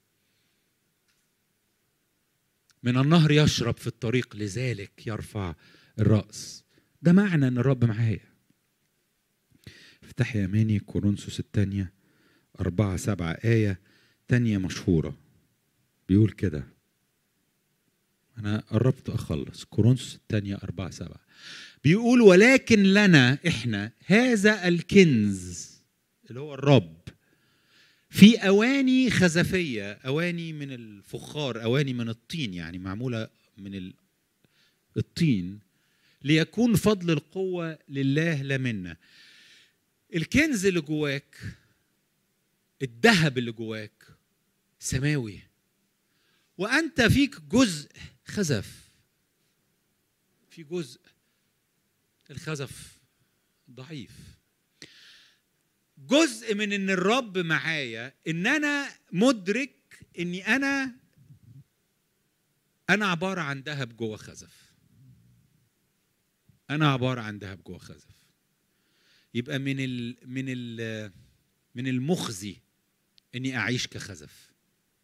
من النهر يشرب في الطريق لذلك يرفع الراس ده معنى ان الرب معايا افتح يا ماني كورنثوس الثانية أربعة سبعة آية تانية مشهورة بيقول كده أنا قربت أخلص كورنثوس الثانية أربعة سبعة بيقول ولكن لنا إحنا هذا الكنز اللي هو الرب في أواني خزفية أواني من الفخار أواني من الطين يعني معمولة من الطين ليكون فضل القوة لله لا منا الكنز اللي جواك الذهب اللي جواك سماوي وأنت فيك جزء خزف في جزء الخزف ضعيف جزء من ان الرب معايا ان انا مدرك اني انا انا عباره عن ذهب جوه خزف انا عباره عن ذهب جوه خزف يبقى من ال من ال من المخزي اني اعيش كخزف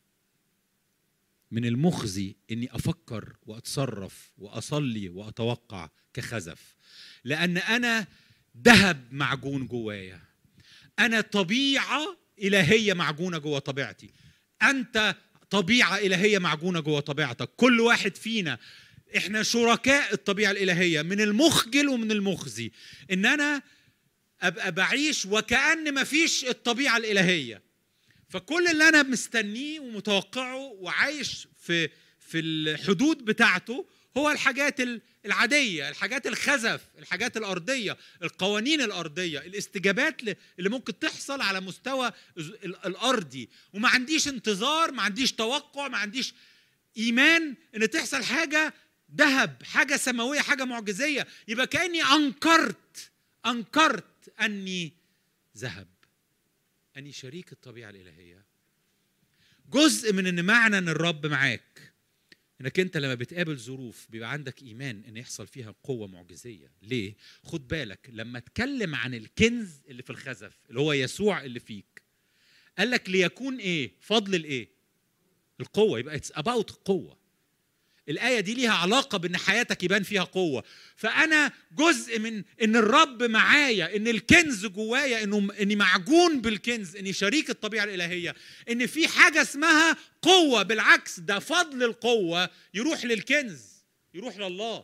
من المخزي اني افكر واتصرف واصلي واتوقع كخزف لان انا ذهب معجون جوايا انا طبيعه الهيه معجونه جوه طبيعتي انت طبيعه الهيه معجونه جوه طبيعتك كل واحد فينا احنا شركاء الطبيعه الالهيه من المخجل ومن المخزي ان انا ابقى بعيش وكان مفيش الطبيعه الالهيه فكل اللي انا مستنيه ومتوقعه وعايش في في الحدود بتاعته هو الحاجات العاديه الحاجات الخزف الحاجات الارضيه القوانين الارضيه الاستجابات اللي ممكن تحصل على مستوى الارضي وما عنديش انتظار ما عنديش توقع ما عنديش ايمان ان تحصل حاجه ذهب حاجه سماويه حاجه معجزيه يبقى كاني انكرت انكرت اني ذهب اني شريك الطبيعه الالهيه جزء من ان معنى ان الرب معاك انك انت لما بتقابل ظروف بيبقى عندك ايمان ان يحصل فيها قوه معجزيه ليه خد بالك لما اتكلم عن الكنز اللي في الخزف اللي هو يسوع اللي فيك قال لك ليكون ايه فضل الايه القوه يبقى اتس اباوت القوه الآية دي ليها علاقة بأن حياتك يبان فيها قوة فأنا جزء من أن الرب معايا أن الكنز جوايا أنه أني معجون بالكنز أني شريك الطبيعة الإلهية أن في حاجة اسمها قوة بالعكس ده فضل القوة يروح للكنز يروح لله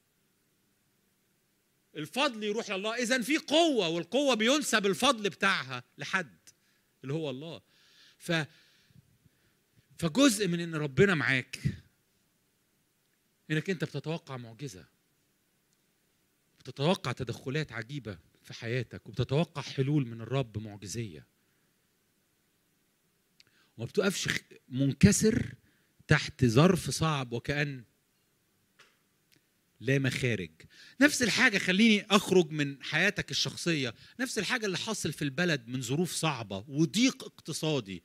الفضل يروح لله إذا في قوة والقوة بينسب الفضل بتاعها لحد اللي هو الله ف فجزء من ان ربنا معاك انك انت بتتوقع معجزه بتتوقع تدخلات عجيبه في حياتك وبتتوقع حلول من الرب معجزيه وما بتقفش منكسر تحت ظرف صعب وكأن لا مخارج نفس الحاجة خليني أخرج من حياتك الشخصية نفس الحاجة اللي حصل في البلد من ظروف صعبة وضيق اقتصادي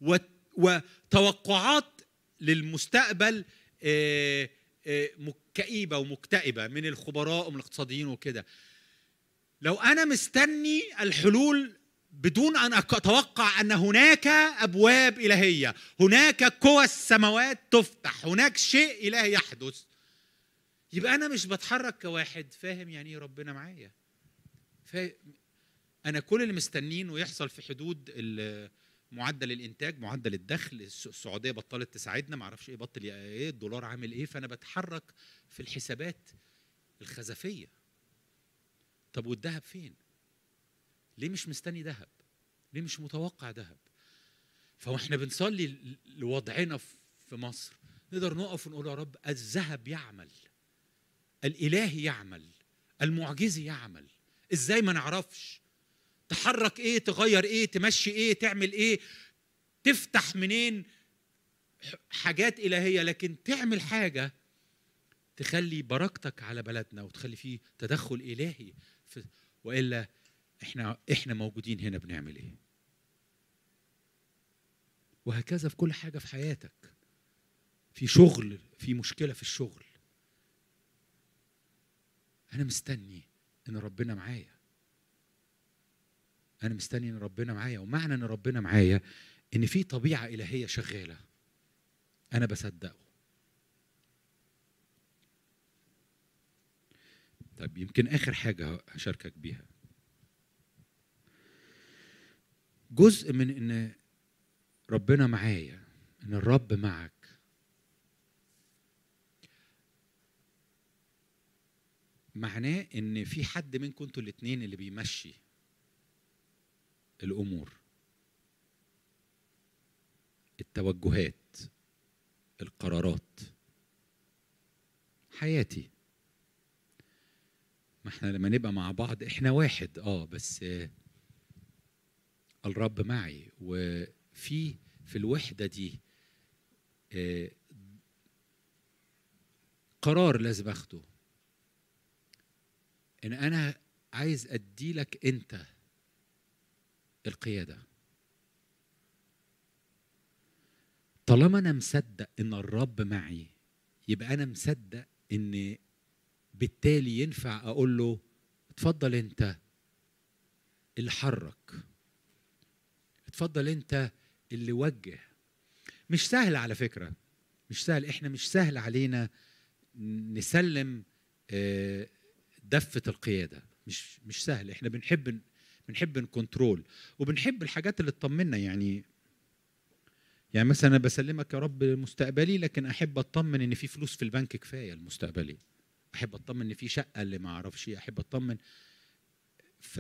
وتوقعات للمستقبل آه كئيبه ومكتئبه من الخبراء ومن الاقتصاديين وكده لو انا مستني الحلول بدون ان اتوقع ان هناك ابواب الهيه هناك قوى السماوات تفتح هناك شيء الهي يحدث يبقى انا مش بتحرك كواحد فاهم يعني ايه ربنا معايا انا كل اللي مستنينه يحصل في حدود معدل الانتاج معدل الدخل السعوديه بطلت تساعدنا ما اعرفش ايه بطل ايه الدولار عامل ايه فانا بتحرك في الحسابات الخزفيه طب والذهب فين ليه مش مستني ذهب ليه مش متوقع ذهب فاحنا بنصلي لوضعنا في مصر نقدر نقف ونقول يا رب الذهب يعمل الاله يعمل المعجزي يعمل ازاي ما نعرفش تحرك ايه تغير ايه تمشي ايه تعمل ايه تفتح منين حاجات الهيه لكن تعمل حاجه تخلي بركتك على بلدنا وتخلي فيه تدخل الهي في والا احنا احنا موجودين هنا بنعمل ايه وهكذا في كل حاجه في حياتك في شغل في مشكله في الشغل انا مستني ان ربنا معايا انا مستني ان ربنا معايا ومعنى ان ربنا معايا ان في طبيعه الهيه شغاله انا بصدقه طيب يمكن اخر حاجه هشاركك بيها جزء من ان ربنا معايا ان الرب معك معناه ان في حد منكم انتوا الاثنين اللي بيمشي الامور التوجهات القرارات حياتي ما احنا لما نبقى مع بعض احنا واحد اه بس آه، الرب معي وفي في الوحدة دي آه، قرار لازم اخده ان انا عايز ادي لك انت القيادة طالما انا مصدق ان الرب معي يبقى انا مصدق ان بالتالي ينفع اقول له اتفضل انت اللي حرك اتفضل انت اللي وجه مش سهل على فكره مش سهل احنا مش سهل علينا نسلم آه، دفه القياده مش مش سهل احنا بنحب بنحب نكنترول وبنحب الحاجات اللي تطمنا يعني يعني مثلا انا بسلمك يا رب مستقبلي لكن احب اطمن ان في فلوس في البنك كفايه المستقبلي احب اطمن ان في شقه اللي ما اعرفش إيه، احب اطمن ف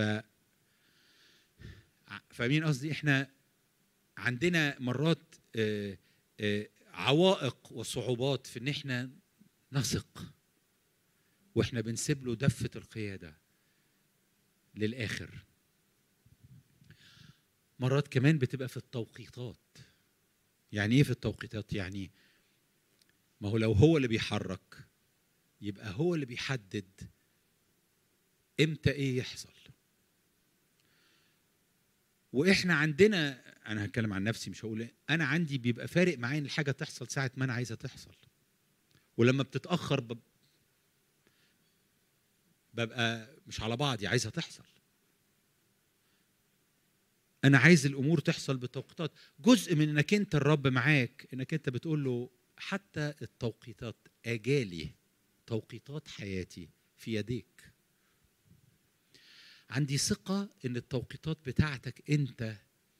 ع- فاهمين قصدي احنا عندنا مرات آه، آه، عوائق وصعوبات في ان احنا نثق واحنا بنسيب له دفه القياده للاخر مرات كمان بتبقى في التوقيتات يعني ايه في التوقيتات يعني ما هو لو هو اللي بيحرك يبقى هو اللي بيحدد امتى ايه يحصل واحنا عندنا انا هتكلم عن نفسي مش هقول إيه. انا عندي بيبقى فارق معايا ان الحاجه تحصل ساعه ما انا عايزها تحصل ولما بتتاخر بب... ببقى مش على بعضي عايزها تحصل انا عايز الامور تحصل بتوقيتات جزء من انك انت الرب معاك انك انت بتقول له حتى التوقيتات اجالي توقيتات حياتي في يديك عندي ثقة إن التوقيتات بتاعتك أنت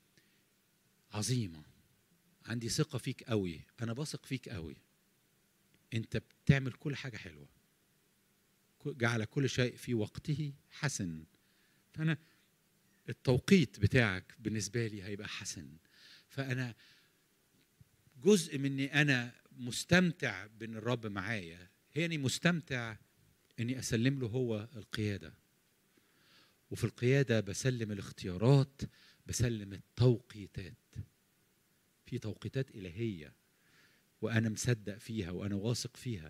عظيمة عندي ثقة فيك قوي أنا بثق فيك قوي أنت بتعمل كل حاجة حلوة ك- جعل كل شيء في وقته حسن فأنا التوقيت بتاعك بالنسبة لي هيبقى حسن فأنا جزء مني أنا مستمتع بأن الرب معايا هي اني مستمتع اني اسلم له هو القياده وفي القياده بسلم الاختيارات بسلم التوقيتات في توقيتات الهيه وانا مصدق فيها وانا واثق فيها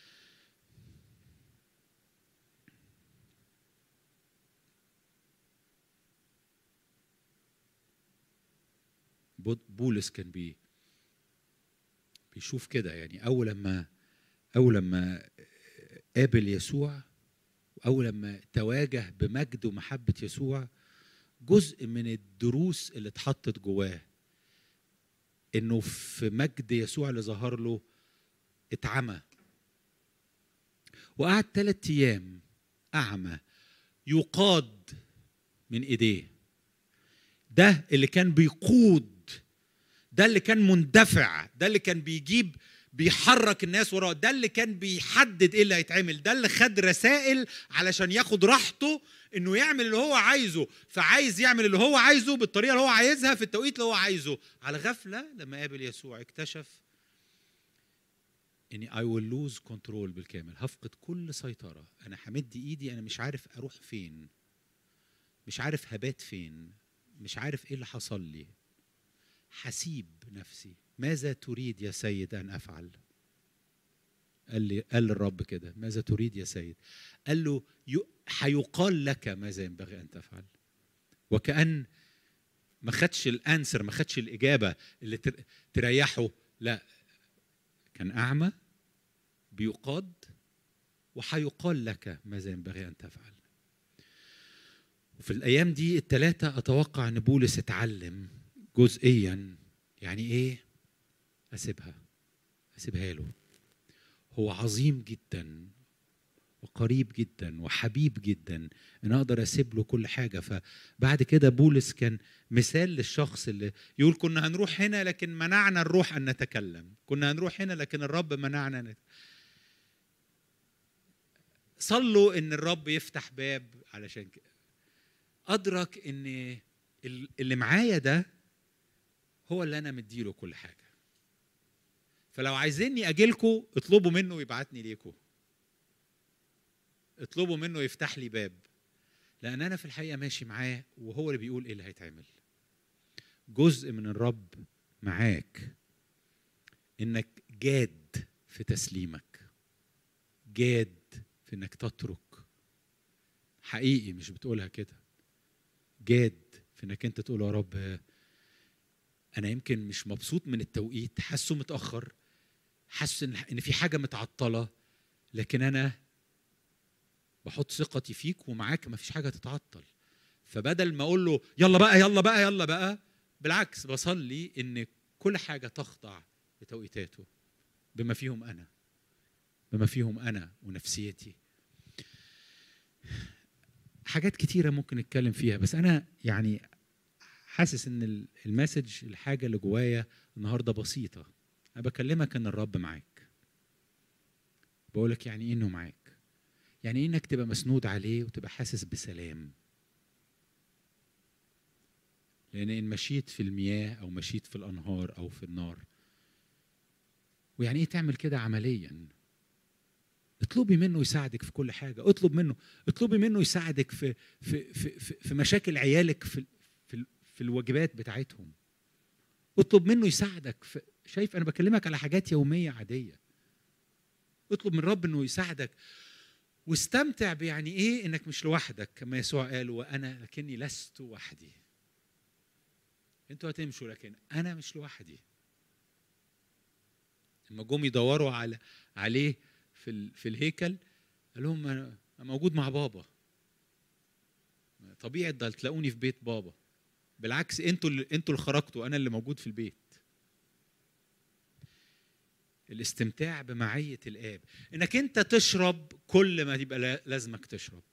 بود- بولس كان بي بيشوف كده يعني اول لما اول لما قابل يسوع اول لما تواجه بمجد ومحبه يسوع جزء من الدروس اللي اتحطت جواه انه في مجد يسوع اللي ظهر له اتعمى وقعد ثلاثة ايام اعمى يقاد من ايديه ده اللي كان بيقود ده اللي كان مندفع ده اللي كان بيجيب بيحرك الناس وراه ده اللي كان بيحدد ايه اللي هيتعمل ده اللي خد رسائل علشان ياخد راحته انه يعمل اللي هو عايزه فعايز يعمل اللي هو عايزه بالطريقه اللي هو عايزها في التوقيت اللي هو عايزه على غفله لما قابل يسوع اكتشف اني I will lose control بالكامل هفقد كل سيطره انا همد ايدي انا مش عارف اروح فين مش عارف هبات فين مش عارف ايه اللي حصل لي حسيب نفسي ماذا تريد يا سيد ان افعل قال لي قال الرب كده ماذا تريد يا سيد قال له يو- هيقال لك ماذا ينبغي ان تفعل وكأن ما خدش الانسر ما خدش الاجابه اللي تر- تريحه لا كان اعمى بيقاد وحيقال لك ماذا ينبغي ان تفعل وفي الايام دي الثلاثه اتوقع ان بولس اتعلم جزئيا يعني ايه اسيبها اسيبها له هو عظيم جدا وقريب جدا وحبيب جدا ان اقدر اسيب له كل حاجه فبعد كده بولس كان مثال للشخص اللي يقول كنا هنروح هنا لكن منعنا الروح ان نتكلم كنا هنروح هنا لكن الرب منعنا نت... صلوا ان الرب يفتح باب علشان كده ادرك ان ال- اللي معايا ده هو اللي انا مديله كل حاجه فلو عايزيني اجيلكوا اطلبوا منه يبعتني ليكوا اطلبوا منه يفتح لي باب لان انا في الحقيقه ماشي معاه وهو اللي بيقول ايه اللي هيتعمل جزء من الرب معاك انك جاد في تسليمك جاد في انك تترك حقيقي مش بتقولها كده جاد في انك انت تقول يا رب انا يمكن مش مبسوط من التوقيت حاسه متاخر حاسس ان ان في حاجه متعطله لكن انا بحط ثقتي فيك ومعاك ما فيش حاجه تتعطل فبدل ما اقول له يلا بقى يلا بقى يلا بقى بالعكس بصلي ان كل حاجه تخضع لتوقيتاته بما فيهم انا بما فيهم انا ونفسيتي حاجات كتيره ممكن نتكلم فيها بس انا يعني حاسس ان ال- المسج الحاجه اللي جوايا النهارده بسيطه انا بكلمك ان الرب معاك بقولك يعني ايه انه معاك يعني ايه انك تبقى مسنود عليه وتبقى حاسس بسلام لان ان مشيت في المياه او مشيت في الانهار او في النار ويعني ايه تعمل كده عمليا اطلبي منه يساعدك في كل حاجه اطلب منه اطلبي منه يساعدك في في في في, في مشاكل عيالك في في في الواجبات بتاعتهم اطلب منه يساعدك في شايف انا بكلمك على حاجات يوميه عاديه اطلب من رب انه يساعدك واستمتع بيعني ايه انك مش لوحدك كما يسوع قال وانا لكني لست وحدي انتوا هتمشوا لكن انا مش لوحدي لما جم يدوروا على عليه في ال... في الهيكل قال لهم انا أنا موجود مع بابا طبيعي ده تلاقوني في بيت بابا بالعكس انتوا اللي انتوا اللي خرجتوا انا اللي موجود في البيت الاستمتاع بمعية الآب إنك أنت تشرب كل ما يبقى لا- لازمك تشرب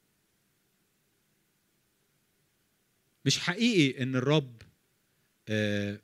مش حقيقي إن الرب آه،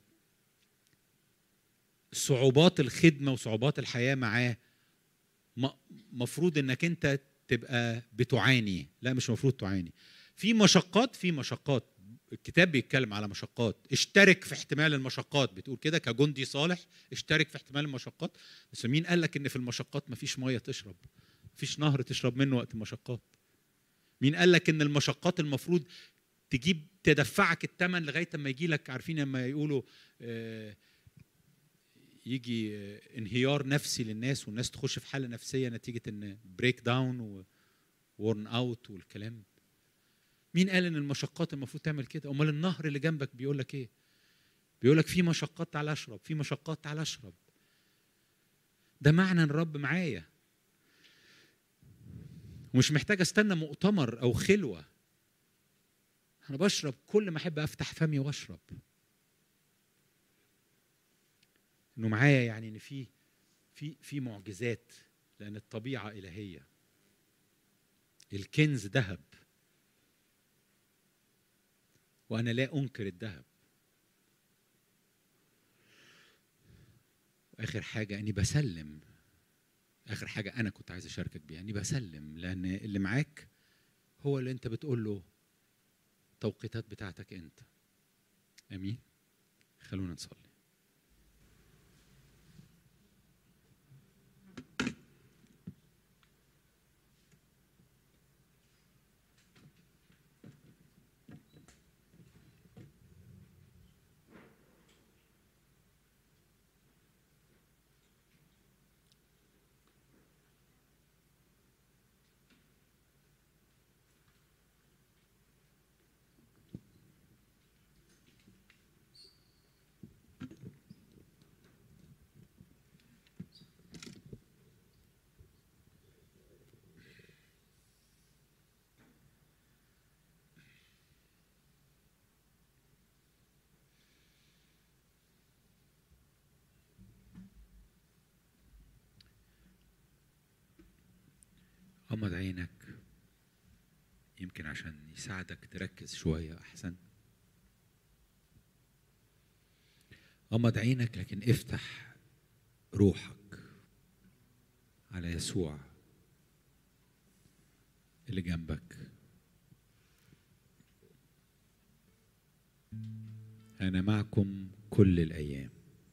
صعوبات الخدمة وصعوبات الحياة معاه م- مفروض إنك أنت تبقى بتعاني لا مش مفروض تعاني في مشقات في مشقات الكتاب بيتكلم على مشقات اشترك في احتمال المشقات بتقول كده كجندي صالح اشترك في احتمال المشقات بس مين قال لك ان في المشقات مفيش ميه تشرب مفيش نهر تشرب منه وقت المشقات مين قال لك ان المشقات المفروض تجيب تدفعك الثمن لغايه اما يجي لك عارفين لما يقولوا آه، يجي آه، انهيار نفسي للناس والناس تخش في حاله نفسيه نتيجه ان بريك داون وورن اوت والكلام مين قال ان المشقات المفروض تعمل كده امال النهر اللي جنبك بيقول لك ايه بيقول لك في مشقات تعال اشرب في مشقات تعال اشرب ده معنى ان الرب معايا ومش محتاج استنى مؤتمر او خلوه انا بشرب كل ما احب افتح فمي واشرب انه معايا يعني ان في في في معجزات لان الطبيعه الهيه الكنز ذهب وانا لا انكر الذهب واخر حاجه اني بسلم اخر حاجه انا كنت عايز اشاركك بيها اني بسلم لان اللي معاك هو اللي انت بتقول له توقيتات بتاعتك انت امين خلونا نصلي غمض عينك يمكن عشان يساعدك تركز شوية أحسن غمض عينك لكن افتح روحك على يسوع اللي جنبك أنا معكم كل الأيام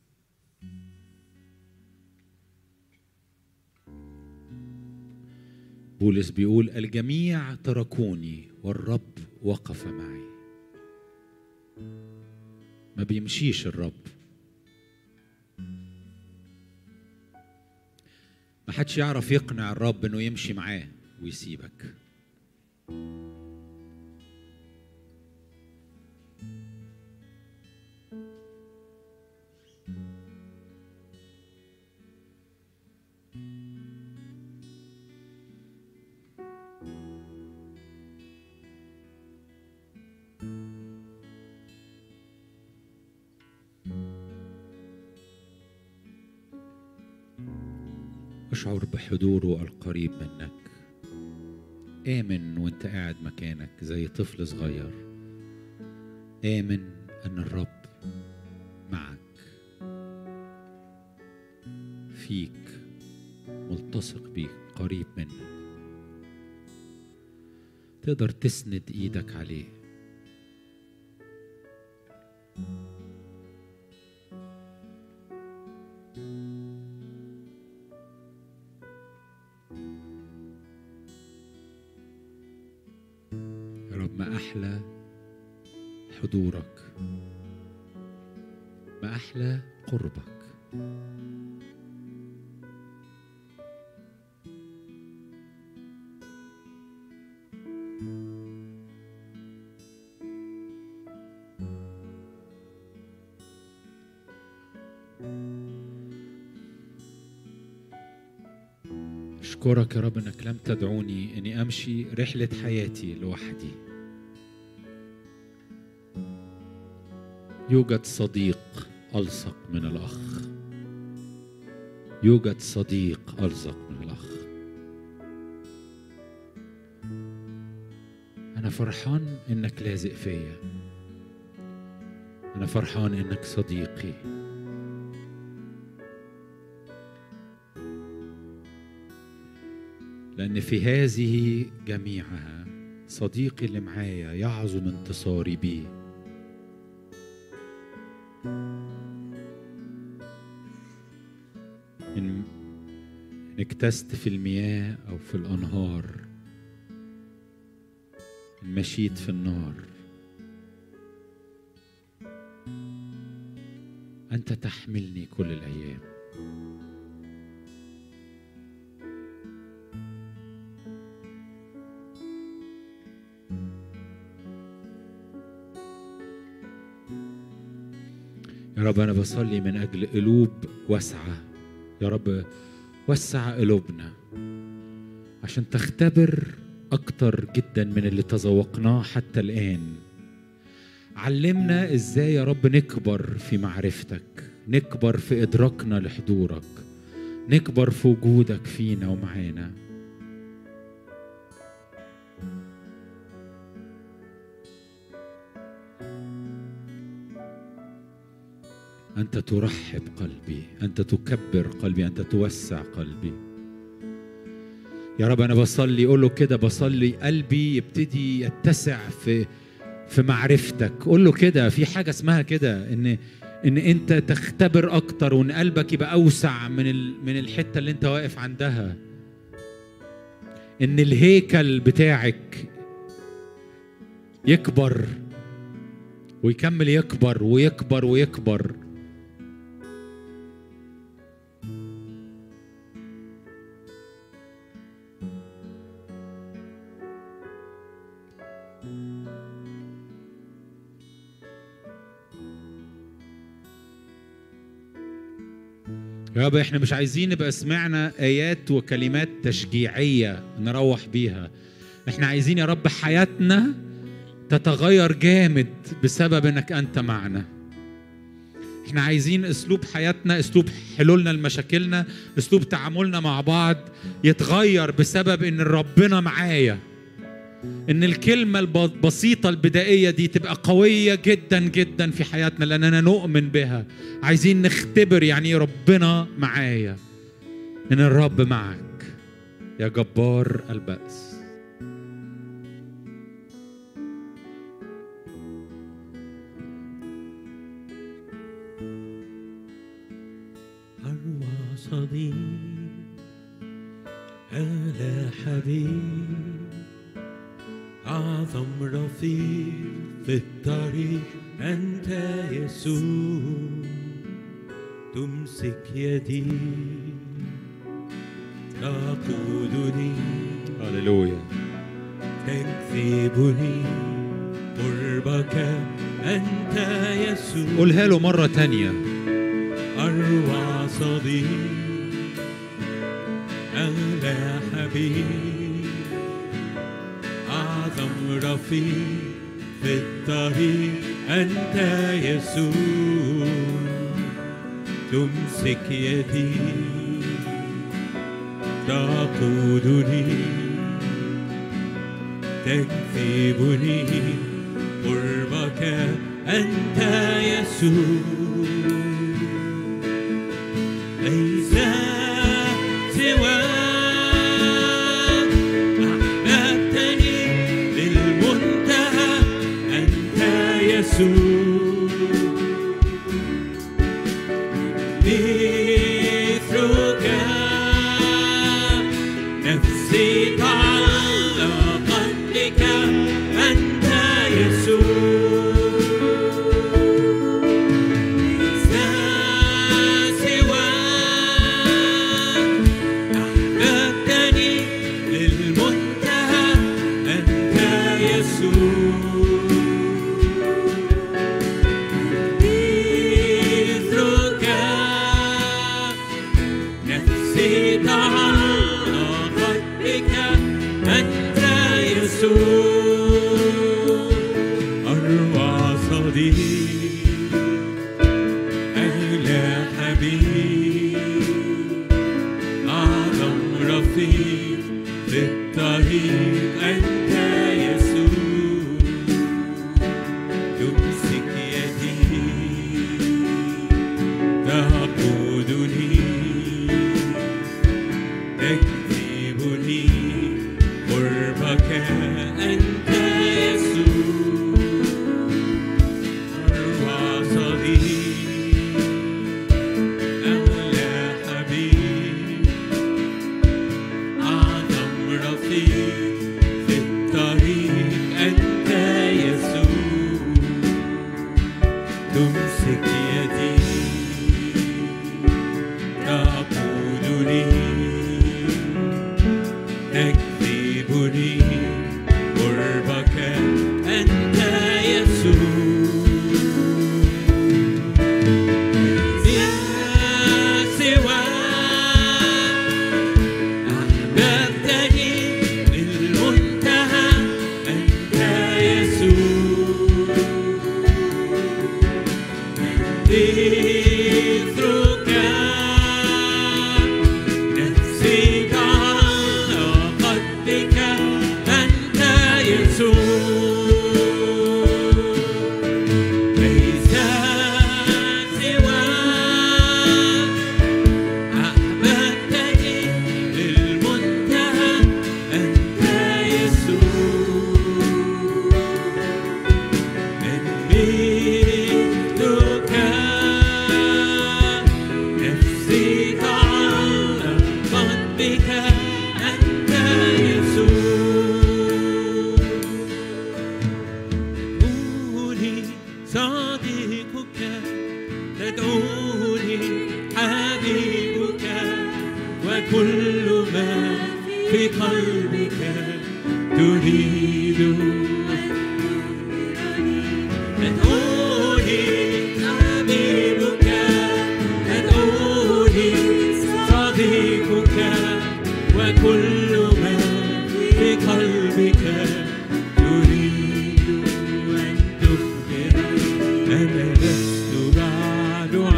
بولس بيقول الجميع تركوني والرب وقف معي ما بيمشيش الرب ما حدش يعرف يقنع الرب انه يمشي معاه ويسيبك اشعر بحضوره القريب منك آمن وانت قاعد مكانك زي طفل صغير آمن أن الرب معك فيك ملتصق بيك قريب منك تقدر تسند ايدك عليه يا رب ما أحلى حضورك ما أحلى قربك أشكرك يا رب إنك لم تدعوني إني أمشي رحلة حياتي لوحدي يوجد صديق ألصق من الأخ يوجد صديق ألصق من الأخ أنا فرحان إنك لازق فيا أنا فرحان إنك صديقي لأن في هذه جميعها صديقي اللي معايا يعظم انتصاري بيه إن إن اكتست في المياه أو في الأنهار إن مشيت في النار أنت تحملني كل الأيام يا رب أنا بصلي من أجل قلوب واسعة يا رب وسع قلوبنا عشان تختبر أكتر جدا من اللي تذوقناه حتى الآن علمنا إزاي يا رب نكبر في معرفتك نكبر في إدراكنا لحضورك نكبر في وجودك فينا ومعانا أنت ترحب قلبي أنت تكبر قلبي أنت توسع قلبي يا رب أنا بصلي قول له كده بصلي قلبي يبتدي يتسع في في معرفتك قول له كده في حاجة اسمها كده إن إن أنت تختبر أكتر وإن قلبك يبقى أوسع من ال من الحتة اللي أنت واقف عندها إن الهيكل بتاعك يكبر ويكمل يكبر ويكبر ويكبر يا رب احنا مش عايزين نبقى سمعنا ايات وكلمات تشجيعيه نروح بيها احنا عايزين يا رب حياتنا تتغير جامد بسبب انك انت معنا احنا عايزين اسلوب حياتنا اسلوب حلولنا لمشاكلنا اسلوب تعاملنا مع بعض يتغير بسبب ان ربنا معايا ان الكلمة البسيطة البدائية دي تبقى قوية جدا جدا في حياتنا لاننا نؤمن بها عايزين نختبر يعني إيه ربنا معايا ان الرب معك يا جبار البأس أروى صديق أغلى حبيب أعظم رفيق في الطريق أنت يسوع تمسك يدي تقودني هللويا تكذبني قربك أنت يسوع قولها له مرة تانية أروع صديق أغلى حبيب أعظم رفيق في الطريق أنت يسوع تمسك يدي تقودني تكذبني قربك أنت يسوع ليس سواك أحببتني للمنتهى أنت يسوع مثلك نفسي تعلقت بك أنت يسوع ليس سواك أحببتني للمنتهى أنت يسوع مثلك نفسي تعلقت بك أنت يسوع أروع صديق أغلى حبيب أعظم رفيق في الطريق أنت يسوع تمسك يدي تقودني تكذبني قربك أنت يسوع أروع صديق أغلى حبيب أعظم رفيق في الطريق أنت يسوع تمسك يدي تقودني تكذبني قربك أنت يسوع يا سواك أحببتني للمنتهى أنت يسوع مثلك نفسي تعلقت بك أنت يسوع ليس سواك أحببتني للمنتهى أنت يسوع مثلك نفسي تعلقت بك أنت يسوع تدعوني صديقك تدعوني حبيبك وكل ما في قلبك تريد تدعوني حبيبك تدعوني صديقك وكل ما في قلبك تريد أن تخبرني أنا لست بعد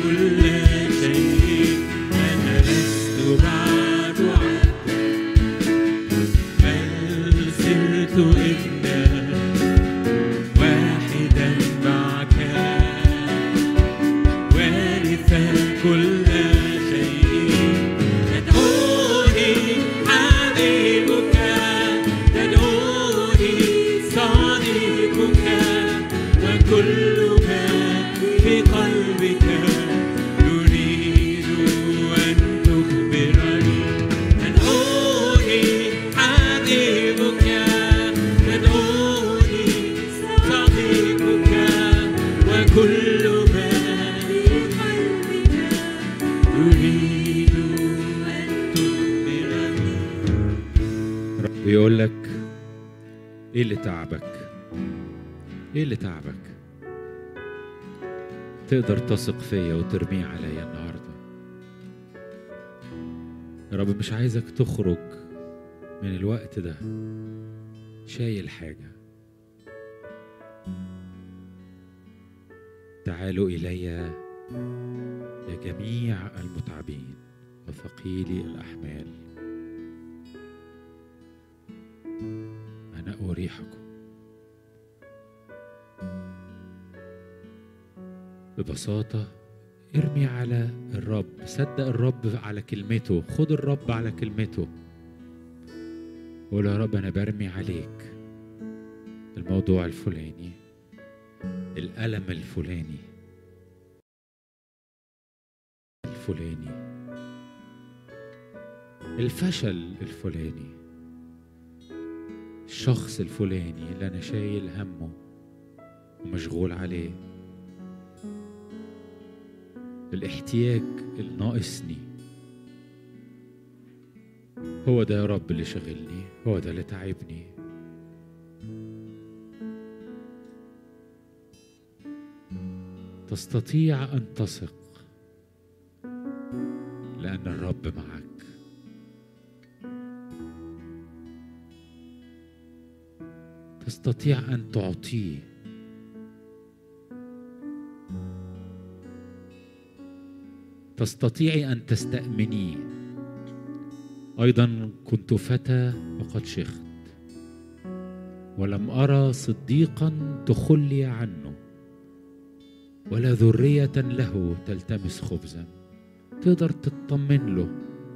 كل شيء أنا لست بعد عبدا بل صرت ابنا واحدا معك وارثا كل شيء تدعوني حبيبك تدعوني صديقك وكل ما في قلبك يريد أن تخبرني تدعوني حبيبك تدعوني صديقك وكل ما في قلبك يريد أن تخبرني بيقول لك ايه اللي تعبك ايه اللي تعبك تقدر تثق فيا وترميه عليا النهارده يا رب مش عايزك تخرج من الوقت ده شايل حاجه تعالوا الي يا جميع المتعبين وثقيلي الاحمال أنا أريحكم ببساطة ارمي على الرب صدق الرب على كلمته خد الرب على كلمته قول يا رب أنا برمي عليك الموضوع الفلاني الألم الفلاني الفلاني الفشل الفلاني الشخص الفلاني اللي أنا شايل همه ومشغول عليه الاحتياج اللي ناقصني هو ده يا رب اللي شغلني هو ده اللي تعبني تستطيع أن تثق لأن الرب معك تستطيع ان تعطيه تستطيعي ان تستامنيه ايضا كنت فتى وقد شخت ولم ارى صديقا تخلي عنه ولا ذريه له تلتمس خبزا تقدر تطمن له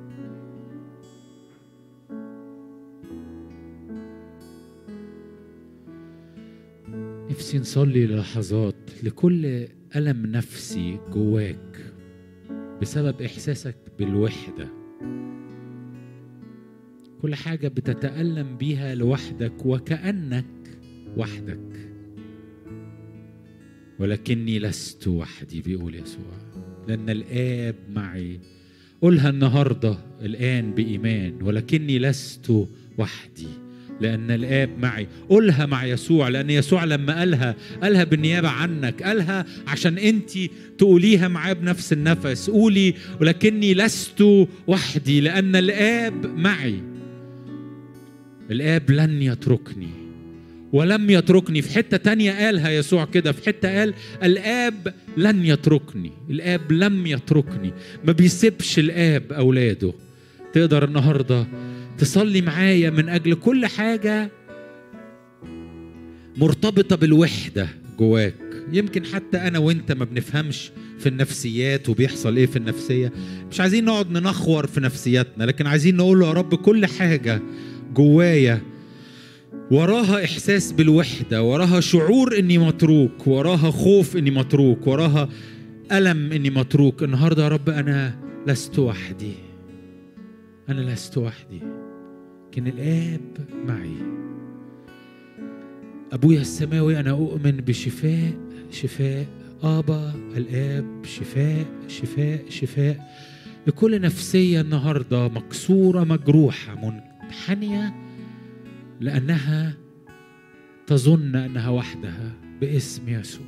نفسي نصلي لحظات لكل ألم نفسي جواك بسبب إحساسك بالوحدة كل حاجة بتتألم بيها لوحدك وكأنك وحدك ولكني لست وحدي بيقول يسوع لأن الآب معي قولها النهاردة الآن بإيمان ولكني لست وحدي لأن الآب معي قولها مع يسوع لأن يسوع لما قالها قالها بالنيابة عنك قالها عشان أنت تقوليها معاه بنفس النفس قولي ولكني لست وحدي لأن الآب معي الآب لن يتركني ولم يتركني في حتة تانية قالها يسوع كده في حتة قال الآب لن يتركني الآب لم يتركني ما بيسيبش الآب أولاده تقدر النهارده تصلي معايا من اجل كل حاجه مرتبطه بالوحده جواك يمكن حتى انا وانت ما بنفهمش في النفسيات وبيحصل ايه في النفسيه مش عايزين نقعد ننخور في نفسياتنا لكن عايزين نقول له يا رب كل حاجه جوايا وراها احساس بالوحده وراها شعور اني متروك وراها خوف اني متروك وراها الم اني متروك النهارده يا رب انا لست وحدي انا لست وحدي لكن الاب معي ابويا السماوي انا اؤمن بشفاء شفاء ابا الاب شفاء شفاء شفاء لكل نفسيه النهارده مكسوره مجروحه منحنيه لانها تظن انها وحدها باسم يسوع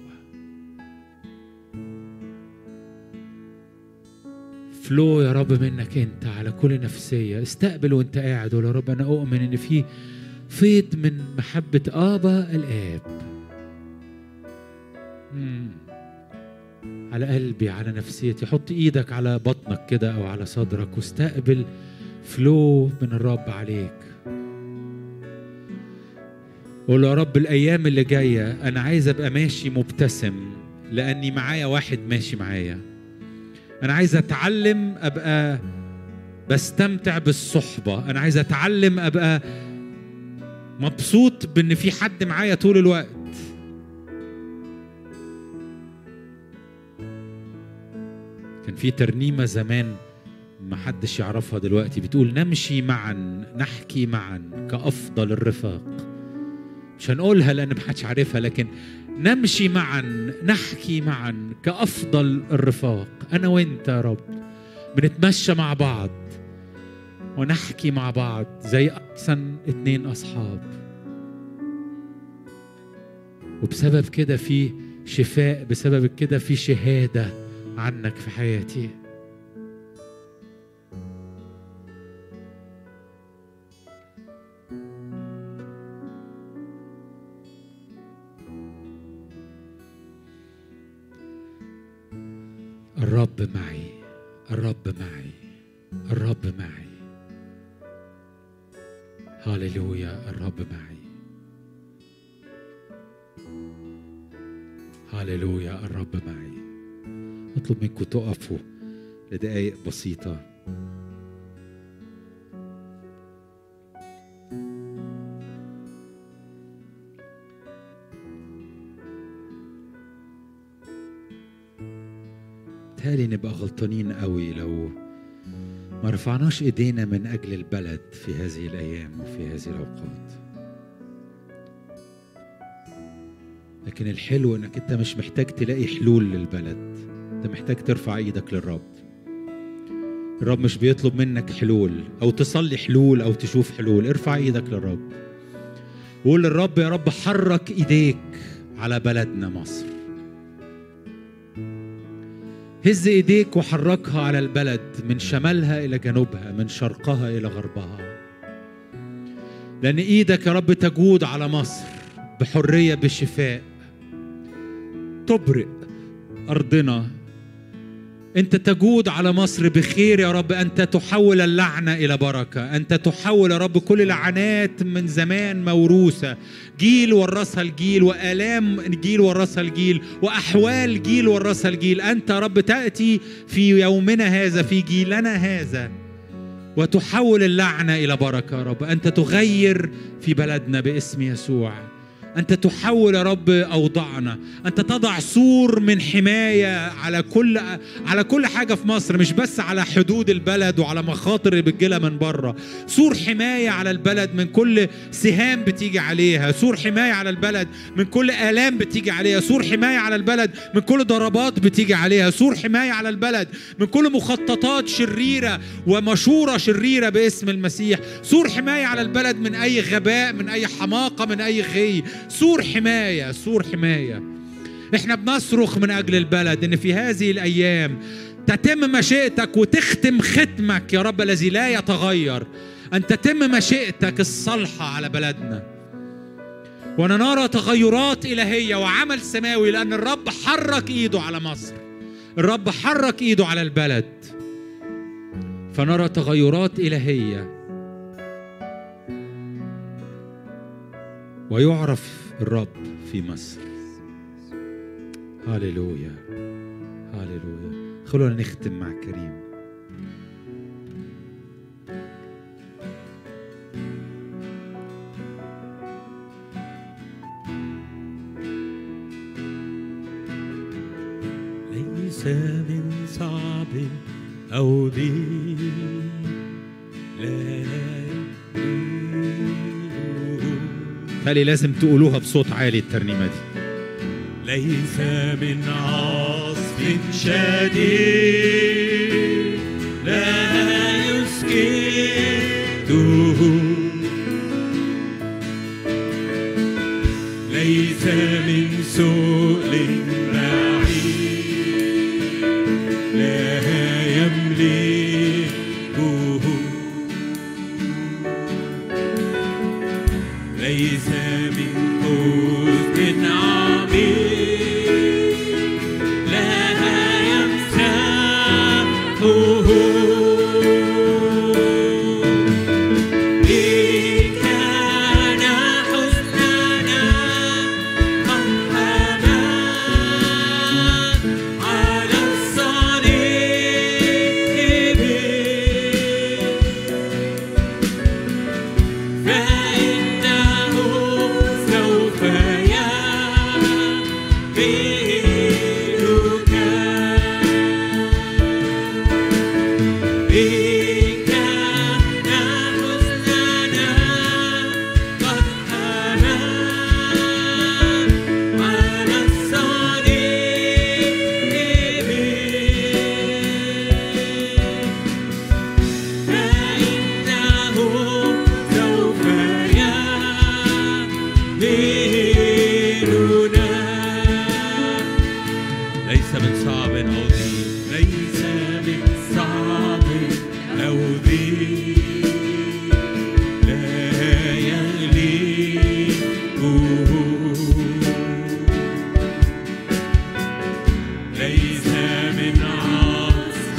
فلو يا رب منك انت على كل نفسيه استقبل وانت قاعد ولا رب انا اؤمن ان في فيض من محبه ابا الاب مم. على قلبي على نفسيتي حط ايدك على بطنك كده او على صدرك واستقبل فلو من الرب عليك قول له يا رب الايام اللي جايه انا عايز ابقى ماشي مبتسم لاني معايا واحد ماشي معايا انا عايز اتعلم ابقى بستمتع بالصحبه انا عايز اتعلم ابقى مبسوط بان في حد معايا طول الوقت كان في ترنيمه زمان ما حدش يعرفها دلوقتي بتقول نمشي معا نحكي معا كافضل الرفاق مش هنقولها لان ما حدش عارفها لكن نمشي معا نحكي معا كافضل الرفاق انا وانت يا رب بنتمشى مع بعض ونحكي مع بعض زي احسن اتنين اصحاب وبسبب كده في شفاء بسبب كده في شهاده عنك في حياتي الرب معي الرب معي الرب معي هاليلويا الرب معي هاليلويا الرب معي اطلب منكم تقفوا لدقايق بسيطة تالي نبقى غلطانين قوي لو ما رفعناش ايدينا من اجل البلد في هذه الايام وفي هذه الاوقات لكن الحلو انك انت مش محتاج تلاقي حلول للبلد انت محتاج ترفع ايدك للرب الرب مش بيطلب منك حلول او تصلي حلول او تشوف حلول ارفع ايدك للرب وقول للرب يا رب حرك ايديك على بلدنا مصر هز ايديك وحركها على البلد من شمالها الى جنوبها من شرقها الى غربها لان ايدك يا رب تجود على مصر بحريه بشفاء تبرئ ارضنا انت تجود على مصر بخير يا رب انت تحول اللعنه الى بركه انت تحول يا رب كل لعنات من زمان موروثه جيل ورثها الجيل والام جيل ورثها الجيل واحوال جيل ورثها الجيل انت يا رب تاتي في يومنا هذا في جيلنا هذا وتحول اللعنه الى بركه يا رب انت تغير في بلدنا باسم يسوع أنت تحول يا رب أوضاعنا أنت تضع سور من حماية على كل على كل حاجة في مصر مش بس على حدود البلد وعلى مخاطر اللي بتجيلها من بره سور حماية على البلد من كل سهام بتيجي عليها سور حماية على البلد من كل آلام بتيجي عليها سور حماية على البلد من كل ضربات بتيجي عليها سور حماية على البلد من كل مخططات شريرة ومشورة شريرة باسم المسيح سور حماية على البلد من أي غباء من أي حماقة من أي غي سور حماية سور حماية احنا بنصرخ من أجل البلد إن في هذه الأيام تتم مشيئتك وتختم ختمك يا رب الذي لا يتغير أن تتم مشيئتك الصالحة على بلدنا ونرى تغيرات إلهية وعمل سماوي لأن الرب حرك إيده على مصر الرب حرك إيده على البلد فنرى تغيرات إلهية ويعرف الرب في مصر هاليلويا هاليلويا خلونا نختم مع كريم ليس من صعب أو ضيق لا يمكنه تالي لازم تقولوها بصوت عالي الترنيمة دي ليس من عاصف شديد لا يسكته ليس من سؤل بعيد لا يملكه ليس من حزن عميق لا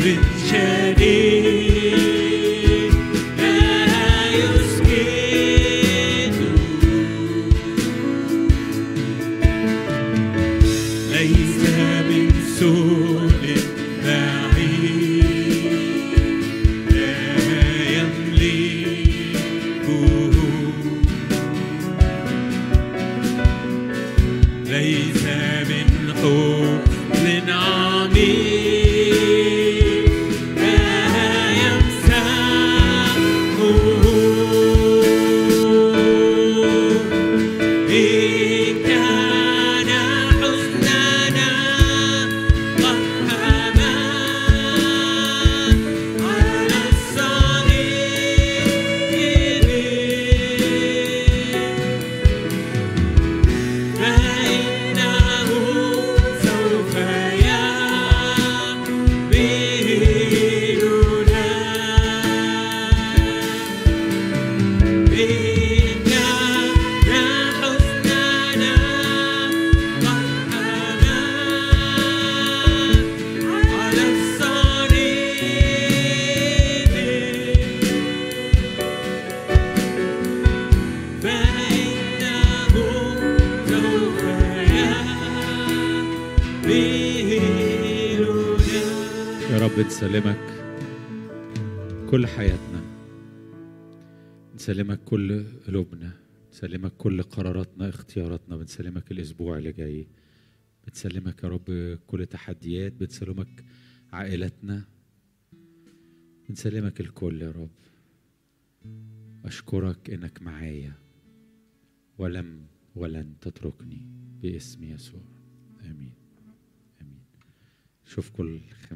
شديد لا يسكت ليس من سوء بعيد لا يملكه ليس من حزن عميق لا يمسحه إن كان حزننا قد حمى على الصليب فإنه سوف يحملنا إن كان حزننا قد حمى على الصليب فإنه سوف يحملنا يا رب نسلمك كل حياتنا نسلمك كل قلوبنا نسلمك كل قراراتنا اختياراتنا بنسلمك الاسبوع اللي جاي بنسلمك يا رب كل تحديات بنسلمك عائلتنا بنسلمك الكل يا رب اشكرك انك معايا ولم ولن تتركني باسم يسوع امين امين شوفكم